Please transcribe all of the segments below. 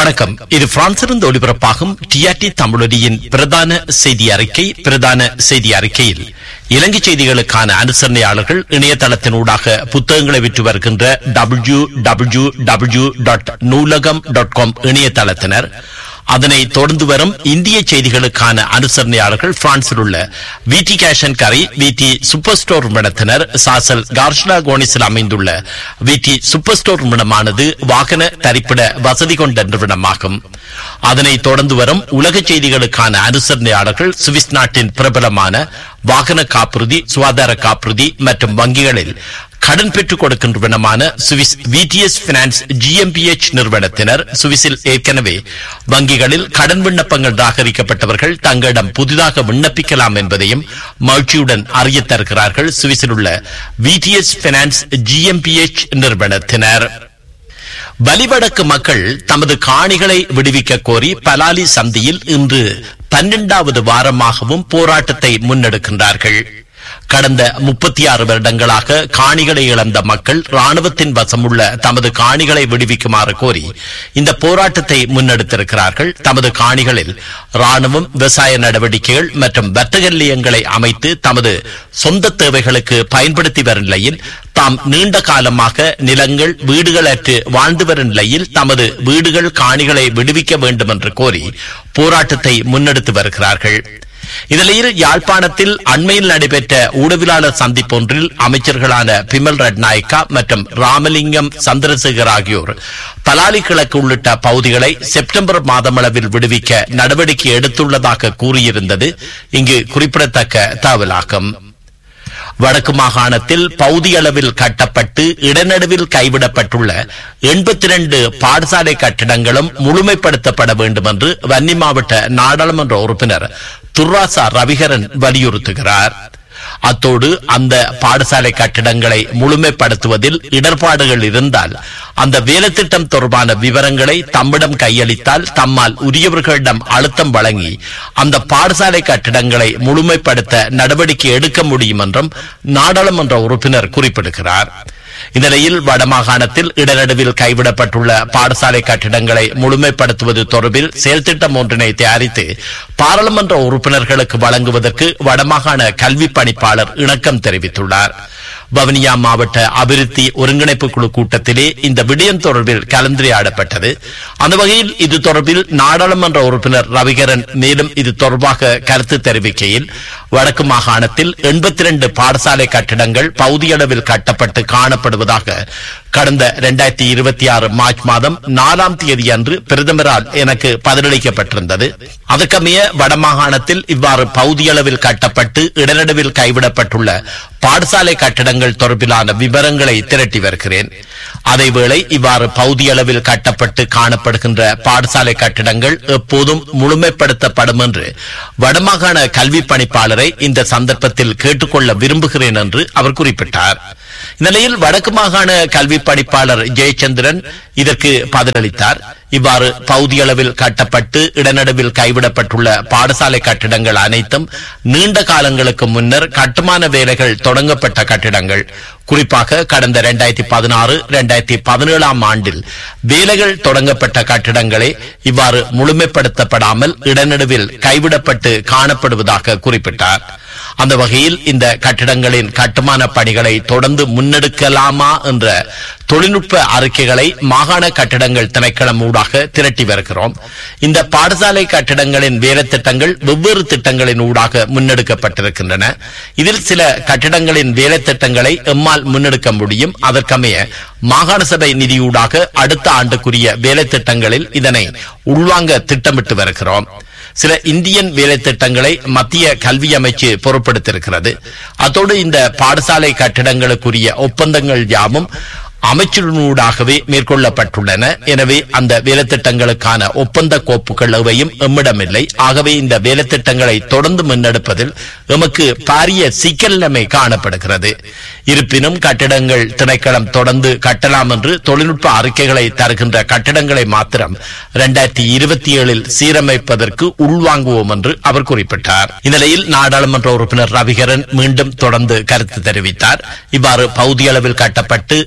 வணக்கம் இது பிரான்சிலிருந்து ஒலிபரப்பாகும் டிஆர்டி தமிழொலியின் பிரதான செய்தி அறிக்கை பிரதான செய்தி அறிக்கையில் இலங்கை செய்திகளுக்கான அனுசரணையாளர்கள் இணையதளத்தினூடாக புத்தகங்களை விற்று வருகின்ற W W W dot Noolaham dot com இணையதளத்தினர் அதனை தொடர்ந்து வரும் இந்திய செய்திகளுக்கான அனுசரணையாளர்கள் பிரான்சில் உள்ள விடி கேஷன் கரை விடி சூப்பர் ஸ்டோர் நிறுவனத்தினர் சாசல் கார்ஷ்லா கோனிஸில் அமைந்துள்ள விடி சூப்பர் ஸ்டோர் நிறுவனமானது வாகன தரிப்பிட வசதி கொண்ட நிறுவனமாகும் அதனை தொடர்ந்து வரும் உலக செய்திகளுக்கான அனுசரணையாளர்கள் சுவிஸ் நாட்டின் பிரபலமான வாகன காப்புறுதி சுகாதார காப்புறுதி மற்றும் வங்கிகளில் கடன் பெற்றுக் கொடுக்கின்றவனமான சுவிஸ் விடிஎஸ் பினான்ஸ் ஜிஎம்பிஎச் நிறுவனத்தினர் சுவிஸில் ஏற்கனவே வங்கிகளில் கடன் விண்ணப்பங்கள் நிராகரிக்கப்பட்டவர்கள் தங்களிடம் புதிதாக விண்ணப்பிக்கலாம் என்பதையும் மகிழ்ச்சியுடன் அறிய தருகிறார்கள் சுவிஸில் உள்ள விடிஎஸ் பினான்ஸ் ஜிஎம்பிஎச் நிறுவனத்தினர் வலிவடக்கு மக்கள் தமது காணிகளை விடுவிக்க கோரி பலாலி சந்தியில் இன்று பன்னெண்டாவது வாரமாகவும் போராட்டத்தை முன்னெடுக்கின்றார்கள் கடந்த முப்பத்தி ஆறு வருடங்களாக காணிகளை இழந்த மக்கள் ராணுவத்தின் வசமுள்ள தமது காணிகளை விடுவிக்குமாறு கோரி இந்த போராட்டத்தை முன்னெடுத்திருக்கிறார்கள் தமது காணிகளில் ராணுவம் விவசாய நடவடிக்கைகள் மற்றும் வர்த்தக நிலையங்களை அமைத்து தமது சொந்த தேவைகளுக்கு பயன்படுத்தி வரும் நிலையில் தாம் நீண்ட காலமாக நிலங்கள் வீடுகளற்று வாழ்ந்து வரும் நிலையில் தமது வீடுகள் காணிகளை விடுவிக்க வேண்டும் என்று கோரி போராட்டத்தை முன்னெடுத்து வருகிறார்கள் இந்நிலையில் யாழ்ப்பாணத்தில் அண்மையில் நடைபெற்ற ஊடகவியலாளர் சந்திப்பொன்றில் அமைச்சர்களான பிமல் ரட்நாயக்கா மற்றும் ராமலிங்கம் சந்திரசேகர் ஆகியோர் பலாலி கிழக்கு உள்ளிட்ட பகுதிகளை செப்டம்பர் மாதமளவில் விடுவிக்க நடவடிக்கை எடுத்துள்ளதாக கூறியிருந்தது இங்கு குறிப்பிடத்தக்க தகவலாகும் வடக்கு மாகாணத்தில் பகுதி அளவில் கட்டப்பட்டு இடநடுவில் கைவிடப்பட்டுள்ள எண்பத்தி இரண்டு பாடசாலை கட்டிடங்களும் முழுமைப்படுத்தப்பட வேண்டும் என்று வன்னி மாவட்ட நாடாளுமன்ற உறுப்பினர் துர்ராசா ரவிகரன் வலியுறுத்துகிறார் அத்தோடு அந்த பாடசாலை கட்டிடங்களை முழுமைப்படுத்துவதில் இடர்பாடுகள் இருந்தால் அந்த வேலைத்திட்டம் தொடர்பான விவரங்களை தம்மிடம் கையளித்தால் தம்மால் உரியவர்களிடம் அழுத்தம் வழங்கி அந்த பாடசாலை கட்டிடங்களை முழுமைப்படுத்த நடவடிக்கை எடுக்க முடியும் என்றும் நாடாளுமன்ற உறுப்பினர் குறிப்பிடுகிறார் இந்நிலையில் வடமாகாணத்தில் இடநடுவில் கைவிடப்பட்டுள்ள பாடசாலை கட்டிடங்களை முழுமைப்படுத்துவது தொடர்பில் செயல்திட்டம் ஒன்றினை தயாரித்து பாராளுமன்ற உறுப்பினர்களுக்கு வழங்குவதற்கு வடமாகாண கல்வி பணிப்பாளர் இணக்கம் தெரிவித்துள்ளார் வவுனியா மாவட்ட அபிவிருத்தி ஒருங்கிணைப்பு குழு கூட்டத்திலே இந்த விடயம் தொடர்பில் கலந்துரையாடப்பட்டது அந்த வகையில் இது தொடர்பில் நாடாளுமன்ற உறுப்பினர் ரவிகரன் மேலும் இது தொடர்பாக கருத்து தெரிவிக்கையில் வடக்கு மாகாணத்தில் எண்பத்தி இரண்டு பாடசாலை கட்டிடங்கள் பகுதியளவில் கட்டப்பட்டு காணப்படுவதாக கடந்த இரண்டாயிரத்தி இருபத்தி ஆறு மார்ச் மாதம் நாலாம் தேதி அன்று பிரதமரால் எனக்கு பதிலளிக்கப்பட்டிருந்தது அதற்கமைய வடமாகாணத்தில் இவ்வாறு பகுதியளவில் கட்டப்பட்டு இடநடுவில் கைவிடப்பட்டுள்ள பாடசாலை கட்டடங்கள் தொடர்பிலான விவரங்களை திரட்டி வருகிறேன் அதேவேளை இவ்வாறு பகுதியளவில் கட்டப்பட்டு காணப்படுகின்ற பாடசாலை கட்டிடங்கள் எப்போதும் முழுமைப்படுத்தப்படும் என்று வடமாகாண கல்வி பணிப்பாளரை இந்த சந்தர்ப்பத்தில் கேட்டுக்கொள்ள விரும்புகிறேன் என்று அவர் குறிப்பிட்டார் இந்நிலையில் வடக்கு மாகாண கல்வி பணிப்பாளர் ஜெயச்சந்திரன் இதற்கு பதிலளித்தார் இவ்வாறு பகுதியளவில் கட்டப்பட்டு இடநடுவில் கைவிடப்பட்டுள்ள பாடசாலை கட்டிடங்கள் அனைத்தும் நீண்ட காலங்களுக்கு முன்னர் கட்டுமான வேலைகள் தொடங்கப்பட்ட கட்டிடங்கள் குறிப்பாக கடந்த இரண்டாயிரத்தி பதினாறு இரண்டாயிரத்தி பதினேழாம் ஆண்டில் வேலைகள் தொடங்கப்பட்ட கட்டிடங்களே இவ்வாறு முழுமைப்படுத்தப்படாமல் இடநடுவில் கைவிடப்பட்டு காணப்படுவதாக குறிப்பிட்டார் அந்த வகையில் இந்த கட்டிடங்களின் கட்டுமான பணிகளை தொடர்ந்து முன்னெடுக்கலாமா என்ற தொழில்நுட்ப அறிக்கைகளை மாகாண கட்டிடங்கள் திணைக்களம் ஊடாக திரட்டி வருகிறோம் இந்த பாடசாலை கட்டிடங்களின் வேலை திட்டங்கள் வெவ்வேறு திட்டங்களின் ஊடாக முன்னெடுக்கப்பட்டிருக்கின்றன இதில் சில கட்டிடங்களின் வேலை திட்டங்களை எம்மால் முன்னெடுக்க முடியும் அதற்கமைய மாகாண சபை நிதியூடாக அடுத்த ஆண்டுக்குரிய வேலை திட்டங்களில் இதனை உள்வாங்க திட்டமிட்டு வருகிறோம் சில இந்தியன் வேலை திட்டங்களை மத்திய கல்வி அமைச்சு பொறுப்படுத்திருக்கிறது அத்தோடு இந்த பாடசாலை கட்டிடங்களுக்குரிய ஒப்பந்தங்கள் யாவும் அமைச்சரினூடாகவே மேற்கொள்ளப்பட்டுள்ளன எனவே அந்த வேலைத்திட்டங்களுக்கான ஒப்பந்த கோப்புகள் எவையும் எம்மிடமில்லை ஆகவே இந்த வேலைத்திட்டங்களை தொடர்ந்து முன்னெடுப்பதில் எமக்கு பாரிய சிக்கல் நிலைமை காணப்படுகிறது இருப்பினும் கட்டிடங்கள் திணைக்களம் தொடர்ந்து கட்டலாம் என்று தொழில்நுட்ப அறிக்கைகளை தருகின்ற கட்டிடங்களை மாத்திரம் இரண்டாயிரத்தி இருபத்தி ஏழில் சீரமைப்பதற்கு உள்வாங்குவோம் என்று அவர் குறிப்பிட்டார் இந்நிலையில் நாடாளுமன்ற உறுப்பினர் ரவிகரன் மீண்டும் தொடர்ந்து கருத்து தெரிவித்தார் இவ்வாறு பகுதியளவில் கட்டப்பட்டு இடநடுவில்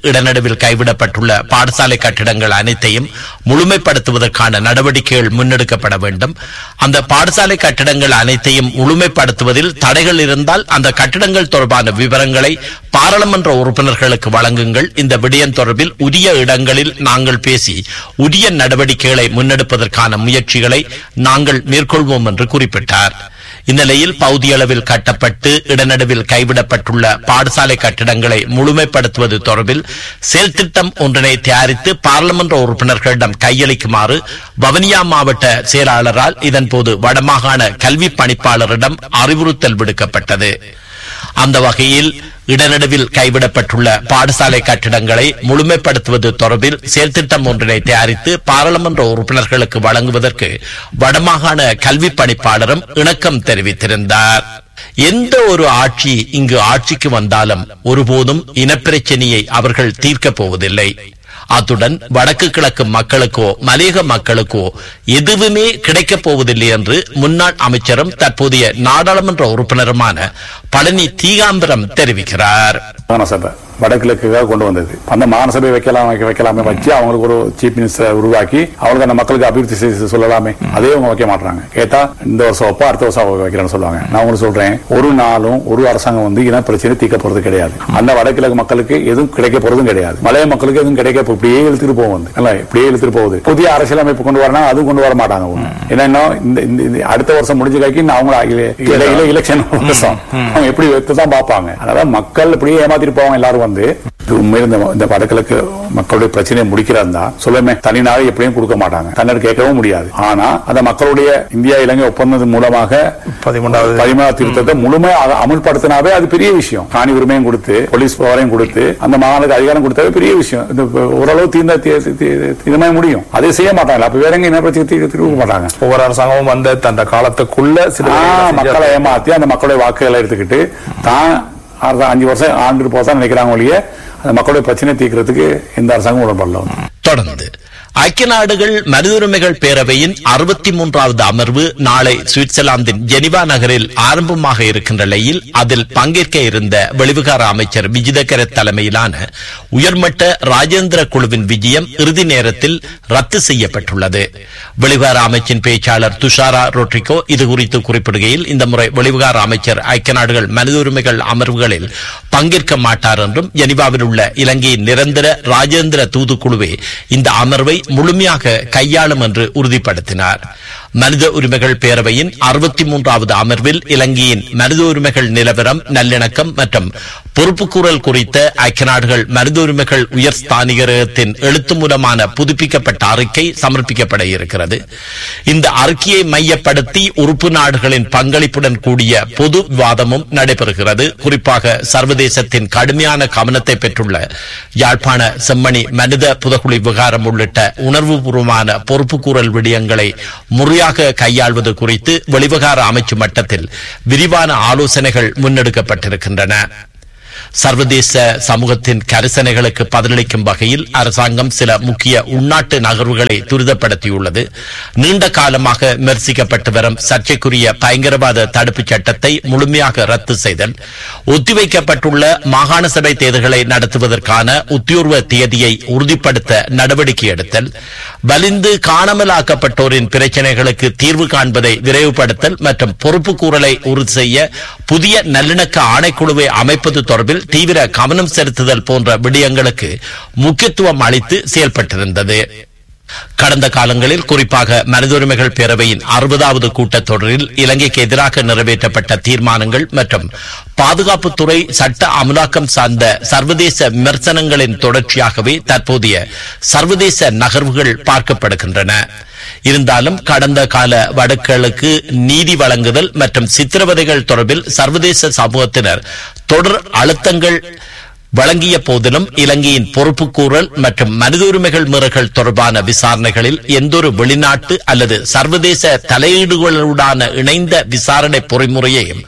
இடநடுவில் கைவிடப்பட்டுள்ள பாடசாலை கட்டிடங்கள் அனைத்தையும் முழுமைப்படுத்துவதற்கான நடவடிக்கைகள் முன்னெடுக்கப்பட வேண்டும் அந்த பாடசாலை கட்டிடங்கள் அனைத்தையும் முழுமைப்படுத்துவதில் தடைகள் இருந்தால் அந்த கட்டிடங்கள் தொடர்பான விவரங்களை பாராளுமன்ற உறுப்பினர்களுக்கு வழங்குங்கள் இந்த விடயம் தொடர்பில் உரிய இடங்களில் நாங்கள் பேசி உரிய நடவடிக்கைகளை முன்னெடுப்பதற்கான முயற்சிகளை நாங்கள் மேற்கொள்வோம் என்று குறிப்பிட்டார் இந்நிலையில் பகுதியளவில் கட்டப்பட்டு இடநடுவில் கைவிடப்பட்டுள்ள பாடசாலை கட்டிடங்களை முழுமைப்படுத்துவது தொடர்பில் செயல்திட்டம் ஒன்றினை தயாரித்து பாராளுமன்ற உறுப்பினர்களிடம் கையளிக்குமாறு வவனியா மாவட்ட செயலாளரால் இதன்போது வடமாகாண கல்வி பணிப்பாளரிடம் அறிவுறுத்தல் விடுக்கப்பட்டது அந்த வகையில் இடநடுவில் கைவிடப்பட்டுள்ள பாடசாலை கட்டிடங்களை முழுமைப்படுத்துவது தொடர்பில் செயல்திட்டம் ஒன்றினை தயாரித்து பாராளுமன்ற உறுப்பினர்களுக்கு வழங்குவதற்கு வடமாகாண கல்வி பணிப்பாளரும் இணக்கம் தெரிவித்திருந்தார் எந்த ஒரு ஆட்சி இங்கு ஆட்சிக்கு வந்தாலும் ஒருபோதும் இனப்பிரச்சனையை அவர்கள் தீர்க்கப் போவதில்லை அத்துடன் வடக்கு கிழக்கு மக்களுக்கோ மலையக மக்களுக்கோ எதுவுமே கிடைக்கப் போவதில்லை என்று முன்னாள் அமைச்சரும் தற்போதைய நாடாளுமன்ற உறுப்பினருமான பழனி தீகாம்பரம் தெரிவிக்கிறார் மாகாணசபை வடகிழக்குக்காக கொண்டு வந்தது அந்த மாகாணசபை வைக்கலாம் வைக்க வைக்கலாமே வச்சு அவங்களுக்கு ஒரு சீஃப் மினிஸ்டர் உருவாக்கி அவங்களுக்கு அந்த மக்களுக்கு அபிவிருத்தி செய்து சொல்லலாமே அதே அவங்க வைக்க மாட்டாங்க கேட்டா இந்த வருஷம் வைப்பா அடுத்த வருஷம் வைக்கிறேன்னு சொல்லுவாங்க நான் உங்களுக்கு சொல்றேன் ஒரு நாளும் ஒரு அரசாங்கம் வந்து இன பிரச்சனை தீர்க்க போறது கிடையாது அந்த வடகிழக்கு மக்களுக்கு எதுவும் கிடைக்க போறதும் கிடையாது மலைய மக்களுக்கு எதுவும் கிடைக்க போ- இப்படியே இழுத்துட்டு போகும் வந்து இல்ல இப்படியே இழுத்துட்டு போகுது புதிய அரசியலமைப்பு கொண்டு வரனா அதுவும் கொண்டு வர மாட்டாங்க ஒண்ணு. என்னன்னா இந்த இந்த- இந்த அடுத்த வருஷம் முடிஞ்ச கைக்கு அவங்க இடையில எலெக்ஷன் வருஷம் அவங்க எப்படி வைத்து தான் பார்ப்பாங்க அதனால மக்கள் இப்படியே ஏமாத்திட்டு போவாங்க எல்லாரும் வந்து இது உண்மையில இந்த இந்த வடகிழக்கு மக்களுடைய பிரச்சனையை முடிக்கிறதா சொல்லுமே தனி நாடு எப்படியும் கொடுக்க மாட்டாங்க தன்னர் கேட்கவும் முடியாது ஆனா அந்த மக்களுடைய இந்தியா இலங்கை ஒப்பந்தத்தின் மூலமாக பதிமூன்றாவது பதிமூணாவது திருத்தத்தை முழுமையாக அமுல்படுத்தினாவே அது பெரிய விஷயம் காணி உரிமையும் கொடுத்து போலீஸ் பவரையும் கொடுத்து அந்த மாகாணுக்கு அதிகாரம் கொடுத்தது பெரிய விஷயம் இது ஓரளவு தீர்ந்த தீ- தீ- தீர்மானம் முடியும் அதை செய்ய மாட்டாங்க அப்ப வேற எங்க என்ன பிரச்சனை தீர்க்க தீர்க்க மாட்டாங்க ஒவ்வொரு அரசாங்கமும் வந்த தந்த காலத்துக்குள்ள சில ஆ, வேலைகளை செஞ்சு மக்களை ஏமாத்தி அந்த மக்களுடைய வாக்குகளை எடுத்துக்கிட்டு தான் அடுத்த அஞ்சு வருஷம் ஆண்டு போதான் நினைக்கிறாங்க ஒழிய அந்த மக்களுடைய பிரச்சனை தீர்க்கிறதுக்கு எந்த அரசாங்கம் உடன்படல தொடர்ந்து ஐக்கிய நாடுகள் மனித உரிமைகள் பேரவையின் அறுபத்தி மூன்றாவது அமர்வு நாளை சுவிட்சர்லாந்தின் ஜெனிவா நகரில் ஆரம்பமாக இருக்கின்ற நிலையில் அதில் பங்கேற்க இருந்த வெளிவிகார அமைச்சர் விஜிதகர தலைமையிலான உயர்மட்ட ராஜேந்திர குழுவின் விஜயம் இறுதி நேரத்தில் ரத்து செய்யப்பட்டுள்ளது வெளிவிகார அமைச்சின் பேச்சாளர் துஷாரா ரோட்ரிகோ இது குறித்து குறிப்பிடுகையில் இந்த முறை வெளிவிகார அமைச்சர் ஐக்கிய நாடுகள் மனித உரிமைகள் அமர்வுகளில் பங்கேற்க மாட்டார் என்றும் ஜெனிவாவில் உள்ள இலங்கையின் நிரந்தர ராஜேந்திர தூதுக்குழுவே இந்த அமர்வை முழுமையாக கையாளும் என்று உறுதிப்படுத்தினார் மனித உரிமைகள் பேரவையின் அறுபத்தி மூன்றாவது அமர்வில் இலங்கையின் மனித உரிமைகள் நிலவரம் நல்லிணக்கம் மற்றும் பொறுப்புக்கூறல் குறித்த ஐக்கிய நாடுகள் மனித உரிமைகள் உயர் ஸ்தானிகரகத்தின் எழுத்து மூலமான புதுப்பிக்கப்பட்ட அறிக்கை சமர்ப்பிக்கப்பட இருக்கிறது இந்த அறிக்கையை மையப்படுத்தி உறுப்பு நாடுகளின் பங்களிப்புடன் கூடிய பொது விவாதமும் நடைபெறுகிறது குறிப்பாக சர்வதேசத்தின் கடுமையான கவனத்தை பெற்றுள்ள யாழ்ப்பாண செம்மணி மனித புதகுழி விவகாரம் உள்ளிட்ட உணர்வுபூர்வமான பொறுப்புக்கூறல் விடயங்களை முறையாக கையாள்வது குறித்து வெளிவிகார அமைச்சு மட்டத்தில் விரிவான ஆலோசனைகள் முன்னெடுக்கப்பட்டிருக்கின்றன சர்வதேச சமூகத்தின் கரிசனைகளுக்கு பதிலளிக்கும் வகையில் அரசாங்கம் சில முக்கிய உள்நாட்டு நகர்வுகளை துரிதப்படுத்தியுள்ளது நீண்ட காலமாக விமர்சிக்கப்பட்டு வரும் சர்ச்சைக்குரிய பயங்கரவாத தடுப்புச் சட்டத்தை முழுமையாக ரத்து செய்தல் ஒத்திவைக்கப்பட்டுள்ள மாகாண சபை தேர்தல்களை நடத்துவதற்கான உத்தியோர்வ தேதியை உறுதிப்படுத்த நடவடிக்கை எடுத்தல் வலிந்து காணாமலாக்கப்பட்டோரின் பிரச்சனைகளுக்கு தீர்வு காண்பதை விரைவுபடுத்தல் மற்றும் பொறுப்புக்கூறலை உறுதி செய்ய புதிய நல்லிணக்க ஆணைக்குழுவை அமைப்பது தொடர்பில் தீவிர கவனம் செலுத்துதல் போன்ற விடயங்களுக்கு முக்கியத்துவம் அளித்து செயல்பட்டிருந்தது கடந்த காலங்களில் குறிப்பாக மனித உரிமைகள் பேரவையின் அறுபதாவது கூட்டத்தொடரில் இலங்கைக்கு எதிராக நிறைவேற்றப்பட்ட தீர்மானங்கள் மற்றும் பாதுகாப்புத்துறை சட்ட அமலாக்கம் சார்ந்த சர்வதேச விமர்சனங்களின் தொடர்ச்சியாகவே தற்போதைய சர்வதேச நகர்வுகள் பார்க்கப்படுகின்றன இருந்தாலும் கடந்த கால வழக்குகளுக்கு நீதி வழங்குதல் மற்றும் சித்திரவதைகள் தொடர்பில் சர்வதேச சமூகத்தினர் தொடர் அழுத்தங்கள் வழங்கிய போதிலும் இலங்கையின் பொறுப்புக்கூறல் மற்றும் மனித உரிமைகள் மீறல்கள் தொடர்பான விசாரணைகளில் எந்தொரு வெளிநாட்டு அல்லது சர்வதேச தலையீடுகளுடான இணைந்த விசாரணை பொறிமுறையையும்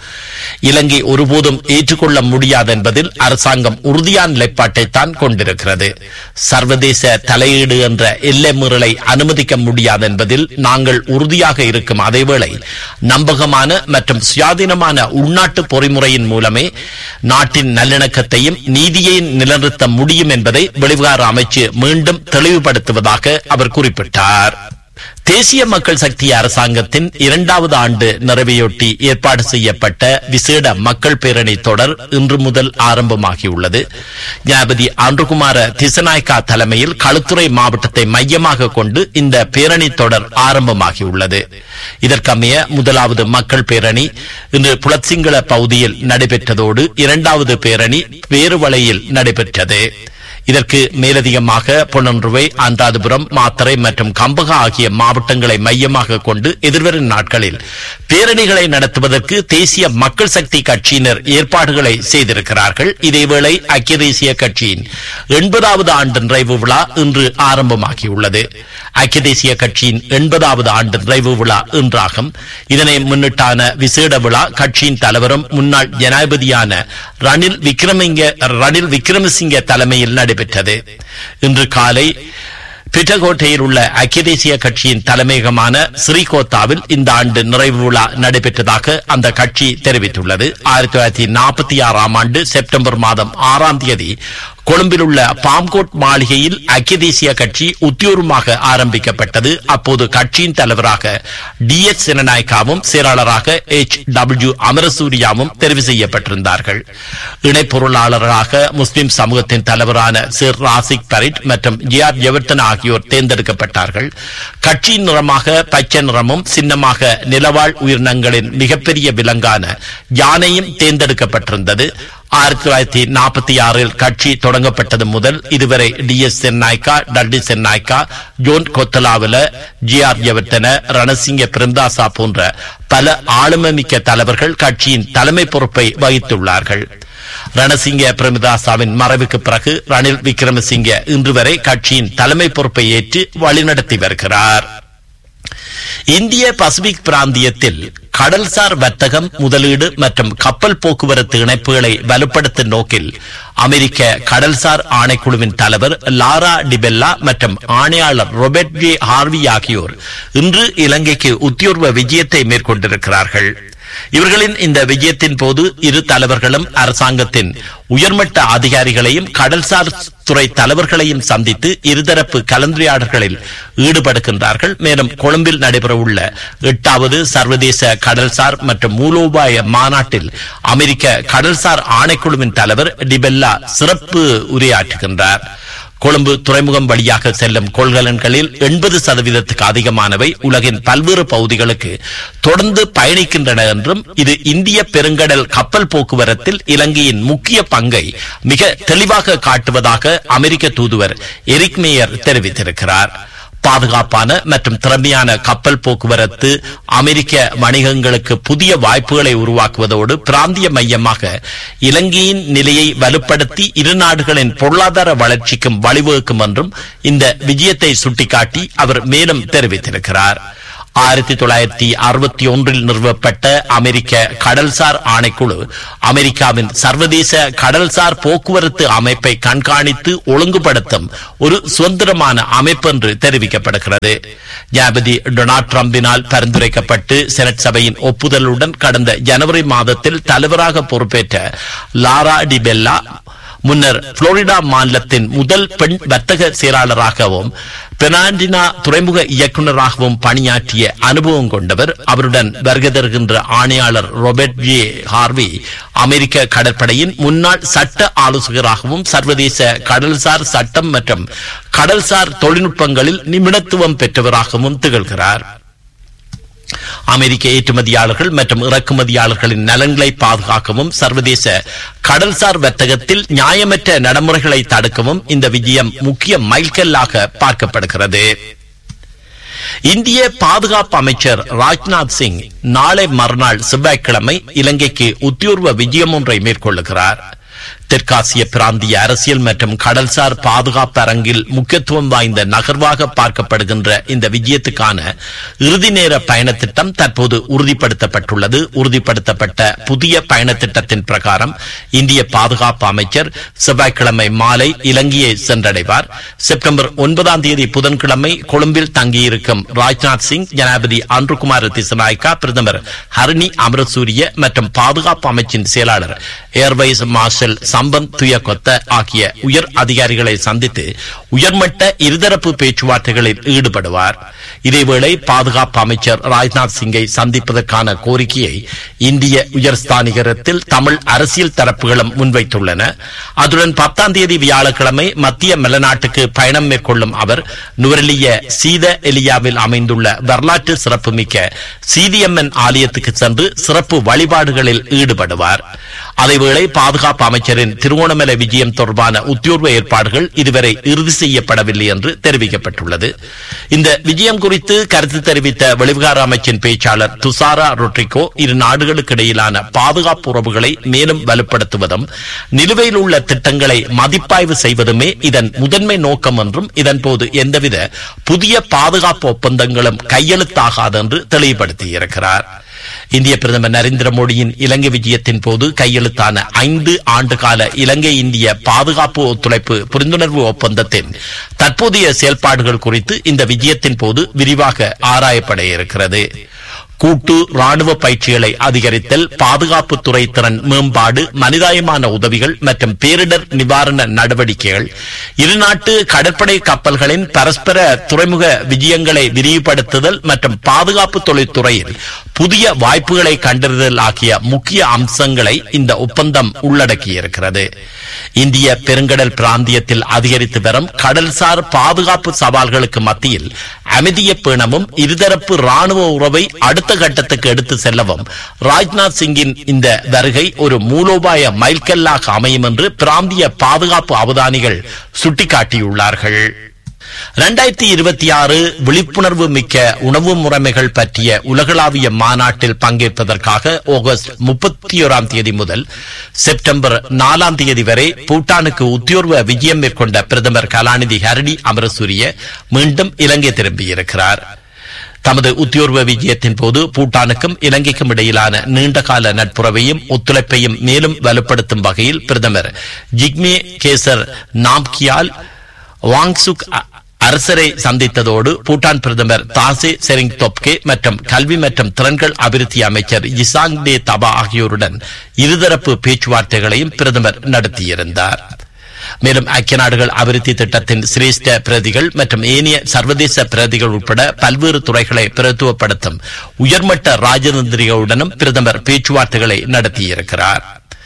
இலங்கை ஒருபோதும் ஏற்றுக்கொள்ள முடியாது என்பதில் அரசாங்கம் உறுதியான நிலைப்பாட்டைத்தான் கொண்டிருக்கிறது சர்வதேச தலையீடு என்ற எல்லை மீறலை அனுமதிக்க முடியாது என்பதில் நாங்கள் உறுதியாக இருக்கும் அதேவேளை நம்பகமான மற்றும் சுயாதீனமான உள்நாட்டு பொறிமுறையின் மூலமே நாட்டின் நல்லிணக்கத்தையும் நீதியையும் நிலைநிறுத்த முடியும் என்பதை வெளிவிவகார அமைச்சு மீண்டும் தெளிவுபடுத்துவதாக அவர் குறிப்பிட்டார் தேசிய மக்கள் சக்தி அரசாங்கத்தின் இரண்டாவது ஆண்டு நிறைவையொட்டி ஏற்பாடு செய்யப்பட்ட விசேட மக்கள் பேரணி தொடர் இன்று முதல் ஆரம்பமாகியுள்ளது ஜனாபதி ஆண்டுகுமார திசநாயக்கா தலைமையில் களுத்துறை மாவட்டத்தை மையமாக கொண்டு இந்த பேரணி தொடர் ஆரம்பமாகியுள்ளது இதற்கமைய முதலாவது மக்கள் பேரணி இன்று புலத்சிங்கள பகுதியில் நடைபெற்றதோடு இரண்டாவது பேரணி வேறுவலையில் நடைபெற்றது இதற்கு மேலதிகமாக பொன்னன்றுவை அந்தாதிபுரம் மாத்தறை மற்றும் கம்பகா ஆகிய மாவட்டங்களை மையமாக கொண்டு எதிர்வரும் நாட்களில் பேரணிகளை நடத்துவதற்கு தேசிய மக்கள் சக்தி கட்சியினர் ஏற்பாடுகளை செய்திருக்கிறார்கள் இதேவேளை ஐக்கிய தேசிய கட்சியின் எண்பதாவது ஆண்டு நிறைவு விழா இன்று ஆரம்பமாகியுள்ளது ஐக்கிய தேசிய கட்சியின் எண்பதாவது ஆண்டு நிறைவு விழா இன்றாகும் இதனை முன்னிட்டான விசேட விழா கட்சியின் தலைவரும் முன்னாள் ஜனாதிபதியான ரணில் விக்ரமிங்க ரணில் விக்ரமசிங்க தலைமையில் நடைபெற்றது இன்று காலை பிட்டகோட்டையில் உள்ள ஐக்கிய தேசிய கட்சியின் தலைமையகமான ஸ்ரீகோத்தாவில் இந்த ஆண்டு நிறைவு விழா நடைபெற்றதாக அந்த கட்சி தெரிவித்துள்ளது ஆயிரத்தி தொள்ளாயிரத்தி நாற்பத்தி ஆறாம் ஆண்டு செப்டம்பர் மாதம் ஆறாம் தேதி கொழும்பில் உள்ள பாம்கோட் மாளிகையில் ஐக்கிய தேசிய கட்சி உத்தியோகமாக ஆரம்பிக்கப்பட்டது அப்போது கட்சியின் தலைவராக டி எஸ் சினநாயக்காவும் செயலாளராக எச் டபிள்யூ அமரசூரியாவும் தெரிவு செய்யப்பட்டிருந்தார்கள் இணை பொருளாளராக முஸ்லிம் சமூகத்தின் தலைவரான சிர் ராசிக் பரிட் மற்றும் ஜி ஆர் ஜெவர்தன் ஆகியோர் தேர்ந்தெடுக்கப்பட்டார்கள் கட்சியின் நிறமாக பச்சை நிறமும் சின்னமாக நிலவாழ் உயிரினங்களின் மிகப்பெரிய விலங்கான யானையும் தேர்ந்தெடுக்கப்பட்டிருந்தது ஆயிரத்தி தொள்ளாயிரத்தி நாற்பத்தி ஆறில் கட்சி தொடங்கப்பட்டது முதல் இதுவரை D S Senanayake Dudley Senanayake John Kotelawala J R Jayewardene Ranasinghe Premadasa போன்ற பல ஆளுமைமிக்க தலைவர்கள் கட்சியின் தலைமை பொறுப்பை வகித்துள்ளார்கள் ரணசிங்க பிரேமதாசாவின் மறைவுக்கு பிறகு ரணில் விக்ரமசிங்க இன்று வரை கட்சியின் தலைமை பொறுப்பை ஏற்று வழிநடத்தி வருகிறார் இந்திய பசிபிக் பிராந்தியத்தில் கடல்சார் வர்த்தகம் முதலீடு மற்றும் கப்பல் போக்குவரத்து இணைப்புகளை வலுப்படுத்தும் நோக்கில் அமெரிக்க கடல்சார் ஆணைக்குழுவின் தலைவர் லாரா டிபெல்லா மற்றும் ஆணையாளர் ரொபர்ட் ஜே ஹார்வி ஆகியோர் இன்று இலங்கைக்கு உத்தியோர்வ விஜயத்தை மேற்கொண்டிருக்கிறார்கள் இவர்களின் இந்த விஜயத்தின் போது இரு தலைவர்களும் அரசாங்கத்தின் உயர்மட்ட அதிகாரிகளையும் கடல்சார் துறை தலைவர்களையும் சந்தித்து இருதரப்பு கலந்துரையாடல்களில் ஈடுபடுகின்றார்கள் மேலும் கொழும்பில் நடைபெறவுள்ள எட்டாவது சர்வதேச கடல்சார் மற்றும் மூலோபாய மாநாட்டில் அமெரிக்க கடல்சார் ஆணைக்குழுவின் தலைவர் டிபெல்லா சிறப்பு உரையாற்றுகின்றார் கொழும்பு துறைமுகம் வழியாக செல்லும் கொள்கலன்களில் எண்பது சதவீதத்துக்கு அதிகமானவை உலகின் பல்வேறு பகுதிகளுக்கு தொடர்ந்து பயணிக்கின்றன என்றும் இது இந்திய பெருங்கடல் கப்பல் போக்குவரத்தில் இலங்கையின் முக்கிய பங்கை மிக தெளிவாக காட்டுவதாக அமெரிக்க தூதுவர் எரிக் மேயர் தெரிவித்திருக்கிறார் பாதுகாப்பான மற்றும் திறமையான கப்பல் போக்குவரத்து அமெரிக்க வணிகங்களுக்கு புதிய வாய்ப்புகளை உருவாக்குவதோடு பிராந்திய மையமாக இலங்கையின் நிலையை வலுப்படுத்தி இரு நாடுகளின் பொருளாதார வளர்ச்சிக்கும் வழிவகுக்கும் என்றும் இந்த விஜயத்தை சுட்டிக்காட்டி அவர் மேலும் தெரிவித்திருக்கிறார் ஆயிரத்தி தொள்ளாயிரத்தி அறுபத்தி ஒன்றில் நிறுவப்பட்ட அமெரிக்க கடல்சார் ஆணைக்குழு அமெரிக்காவின் சர்வதேச கடல்சார் போக்குவரத்து அமைப்பை கண்காணித்து ஒழுங்குபடுத்தும் ஒரு சுதந்திரமான அமைப்பு என்று தெரிவிக்கப்படுகிறது ஜனாபதி டொனால்ட் டிரம்பினால் பரிந்துரைக்கப்பட்டு செனட் சபையின் ஒப்புதலுடன் கடந்த ஜனவரி மாதத்தில் தலைவராக பொறுப்பேற்ற லாரா டிபெல்லா முன்னர் புளோரிடா மாநிலத்தின் முதல் பெண் வர்த்தக செயலாளராகவும் பெனாண்டினா துறைமுக இயக்குநராகவும் பணியாற்றிய அனுபவம் கொண்டவர் அவருடன் வருகை தருகின்ற ஆணையாளர் ரொபர்ட் ஜே ஹார்வி அமெரிக்க கடற்படையின் முன்னாள் சட்ட ஆலோசகராகவும் சர்வதேச கடல்சார் சட்டம் மற்றும் கடல்சார் தொழில்நுட்பங்களில் நிபுணத்துவம் பெற்றவராகவும் திகழ்கிறார் அமெரிக்க ஏற்றுமதியாளர்கள் மற்றும் இறக்குமதியாளர்களின் நலன்களை பாதுகாக்கவும் சர்வதேச கடல்சார் வர்த்தகத்தில் நியாயமற்ற நடைமுறைகளை தடுக்கவும் இந்த விஜயம் முக்கிய மைல்கல்லாக பார்க்கப்படுகிறது இந்திய பாதுகாப்பு அமைச்சர் ராஜ்நாத் சிங் நாளை மறுநாள் செவ்வாய்க்கிழமை இலங்கைக்கு உத்தியோர்வ விஜயம் ஒன்றை மேற்கொள்ளுகிறார் தெற்காசிய பிராந்திய அரசியல் மற்றும் கடல்சார் பாதுகாப்பு அரங்கில் முக்கியத்துவம் வாய்ந்த நகர்வாக பார்க்கப்படுகின்ற இந்த விஜயத்துக்கான இறுதி நேர பயண திட்டம் தற்போது உறுதிப்படுத்தப்பட்டுள்ளது உறுதிப்படுத்தப்பட்ட புதிய பயண திட்டத்தின் பிரகாரம் இந்திய பாதுகாப்பு அமைச்சர் செவ்வாய்க்கிழமை மாலை இலங்கையை சென்றடைவார் செப்டம்பர் ஒன்பதாம் தேதி புதன்கிழமை கொழும்பில் தங்கியிருக்கும் ராஜ்நாத் சிங் ஜனாதிபதி அன்ருகுமார் திசநாயக்கா பிரதமர் ஹரணி அமரசூரிய மற்றும் பாதுகாப்பு அமைச்சின் செயலாளர் ஏர்வைஸ் மார்ஷல் சம்பந்த் துயகொத்த ஆகிய உயர் அதிகாரிகளை சந்தித்து உயர்மட்ட இருதரப்பு பேச்சுவார்த்தைகளில் ஈடுபடுவார் இதேவேளை பாதுகாப்பு அமைச்சர் ராஜ்நாத் சிங்கை சந்திப்பதற்கான கோரிக்கையை இந்திய உயர்ஸ்தானிகரத்தில் தமிழ் அரசியல் தரப்புகளும் முன்வைத்துள்ளன அதுடன் பத்தாம் தேதி வியாழக்கிழமை மத்திய மெலநாட்டுக்கு பயணம் மேற்கொள்ளும் அவர் நுவரெலிய சீத எலியாவில் அமைந்துள்ள வரலாற்று சிறப்புமிக்க சீதியம்மன் ஆலயத்துக்கு சென்று சிறப்பு வழிபாடுகளில் ஈடுபடுவார் அதேவேளை பாதுகாப்பு அமைச்சரின் திருவோணமலை விஜயம் தொடர்பான உத்தியோர்வ ஏற்பாடுகள் இதுவரை இறுதி செய்யப்படவில்லை என்று தெரிவிக்கப்பட்டுள்ளது இந்த விஜயம் குறித்து கருத்து தெரிவித்த வெளிவிகார அமைச்சின் பேச்சாளர் துசாரா ரொட்ரிகோ இரு நாடுகளுக்கு இடையிலான பாதுகாப்பு உறவுகளை மேலும் வலுப்படுத்துவதும் நிலுவையில் உள்ள திட்டங்களை மதிப்பாய்வு செய்வதுமே இதன் முதன்மை நோக்கம் என்றும் இதன்போது எந்தவித புதிய பாதுகாப்பு ஒப்பந்தங்களும் கையெழுத்தாகாது என்று தெளிவுபடுத்தியிருக்கிறார் இந்திய பிரதமர் நரேந்திர மோடியின் இலங்கை விஜயத்தின் போது கையெழுத்தான ஐந்து ஆண்டுகால இலங்கை இந்திய பாதுகாப்பு ஒத்துழைப்பு புரிந்துணர்வு ஒப்பந்தத்தின் தற்போதைய செயல்பாடுகள் குறித்து இந்த விஜயத்தின் போது விரிவாக ஆராயப்பட இருக்கிறது கூட்டு ராணுவ பயிற்சிகளை அதிகரித்தல் பாதுகாப்பு துறை திறன் மேம்பாடு மனிதாயமான உதவிகள் மற்றும் பேரிடர் நிவாரண நடவடிக்கைகள் இருநாட்டு கடற்படை கப்பல்களின் பரஸ்பர துறைமுக விஜயங்களை விரிவுபடுத்துதல் மற்றும் பாதுகாப்பு தொழில்துறையில் புதிய வாய்ப்புகளை கண்டறிதல் ஆகிய முக்கிய அம்சங்களை இந்த ஒப்பந்தம் உள்ளடக்கியிருக்கிறது இந்திய பெருங்கடல் பிராந்தியத்தில் அதிகரித்து வரும் கடல்சார் பாதுகாப்பு சவால்களுக்கு மத்தியில் அமைதிய பேணமும் இருதரப்பு ராணுவ உறவை அடுத்த கட்டத்துக்கு எடுத்து செல்லவும் ராஜ்நாத் சிங்கின் இந்த வருகை ஒரு மூலோபாய மைல்கல்லாக அமையும் என்று பிராந்திய பாதுகாப்பு அவதானிகள் சுட்டிக்காட்டியுள்ளார்கள் இரண்டாயிரத்தி இருபத்தி ஆறு விழிப்புணர்வு மிக்க உணவு முறைமைகள் பற்றிய உலகளாவிய மாநாட்டில் பங்கேற்பதற்காக ஆகஸ்ட் முப்பத்தி ஓராம் தேதி முதல் செப்டம்பர் நாலாம் தேதி வரை பூட்டானுக்கு உத்தியோர்வ விஜயம் மேற்கொண்ட பிரதமர் கலாநிதி ஹரணி அமரசூரிய மீண்டும் இலங்கை திரும்பியிருக்கிறார் தமது உத்தியோர்வ விஜயத்தின் போது பூட்டானுக்கும் இலங்கைக்கும் இடையிலான நீண்டகால நட்புறவையும் ஒத்துழைப்பையும் மேலும் வலுப்படுத்தும் வகையில் பிரதமர் ஜிக்மே கேசர் நாம்கியால் வாங்சுக் அரசரை சந்தித்ததோடு பூட்டான் பிரதமர் தாசே செரிங் தொப்கே மற்றும் கல்வி மற்றும் திறன்கள் அபிவிருத்தி அமைச்சர் இசாங் டே தபா ஆகியோருடன் இருதரப்பு பேச்சுவார்த்தைகளையும் பிரதமர் நடத்தியிருந்தார் மேலும் ஐக்கிய நாடுகள் அபிவிருத்தி திட்டத்தின் சிரேஷ்ட பிரதிகள் மற்றும் ஏனைய சர்வதேச பிரதிகள் உட்பட பல்வேறு துறைகளை பிரதித்துவப்படுத்தும் உயர்மட்ட ராஜதந்திரிகளுடனும் பிரதமர் பேச்சுவார்த்தைகளை நடத்தியிருக்கிறார்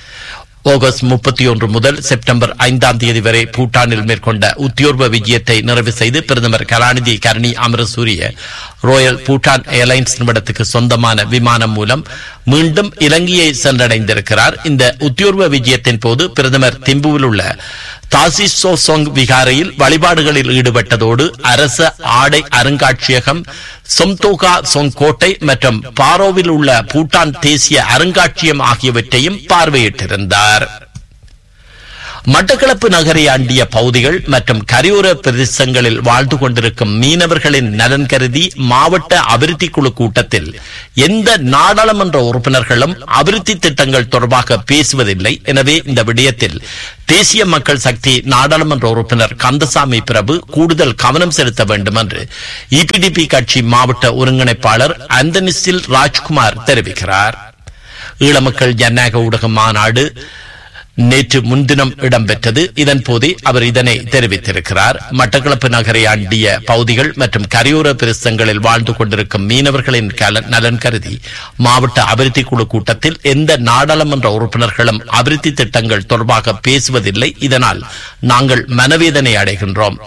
ஆகஸ்ட் முப்பத்தி ஒன்று முதல் செப்டம்பர் ஐந்தாம் தேதி வரை பூட்டானில் மேற்கொண்ட உத்தியோர்வ விஜயத்தை நிறைவு செய்து பிரதமர் கலாநிதி கரணி அமரசூரிய ராயல் பூட்டான் ஏர்லைன்ஸ் நிறுவனத்துக்கு சொந்தமான விமானம் மூலம் மீண்டும் இலங்கையை சென்றடைந்திருக்கிறார் இந்த உத்தியோர்வ விஜயத்தின் போது பிரதமர் திம்புவில் உள்ள தாசிசோ சொங் விகாரையில் வழிபாடுகளில் ஈடுபட்டதோடு அரச ஆடை அருங்காட்சியகம் சொம்தோகா சொங் கோட்டை மற்றும் பாரோவில் உள்ள பூட்டான் தேசிய அருங்காட்சியம் ஆகியவற்றையும் பார்வையிட்டிருந்தார் மட்டக்களப்பு நகரை அண்டிய பகுதிகள் மற்றும் கரையோர பிரதேசங்களில் வாழ்ந்து கொண்டிருக்கும் மீனவர்களின் நலன் கருதி மாவட்ட அபிவிருத்தி குழு கூட்டத்தில் எந்த நாடாளுமன்ற உறுப்பினர்களும் அபிவிருத்தி திட்டங்கள் தொடர்பாக பேசுவதில்லை எனவே இந்த விடயத்தில் தேசிய மக்கள் சக்தி நாடாளுமன்ற உறுப்பினர் கந்தசாமி பிரபு கூடுதல் கவனம் செலுத்த வேண்டும் என்று இபிடிபி கட்சி மாவட்ட ஒருங்கிணைப்பாளர் அந்தனிசில் ராஜ்குமார் தெரிவிக்கிறார் ஈழமக்கள் ஜனநாயக ஊடக மாநாடு நேற்று முன்தினம் இடம்பெற்றது இதன் போதே அவர் இதனை தெரிவித்திருக்கிறார் மட்டக்களப்பு நகரை அண்டிய பகுதிகள் மற்றும் கரையோர பிரதேசங்களில் வாழ்ந்து கொண்டிருக்கும் மீனவர்களின் கல- நலன் கருதி மாவட்ட அபிவிருத்தி குழு கூட்டத்தில் எந்த நாடாளுமன்ற உறுப்பினர்களும் அபிவிருத்தி திட்டங்கள் தொடர்பாக பேசுவதில்லை இதனால் நாங்கள் மனவேதனை அடைகின்றோம்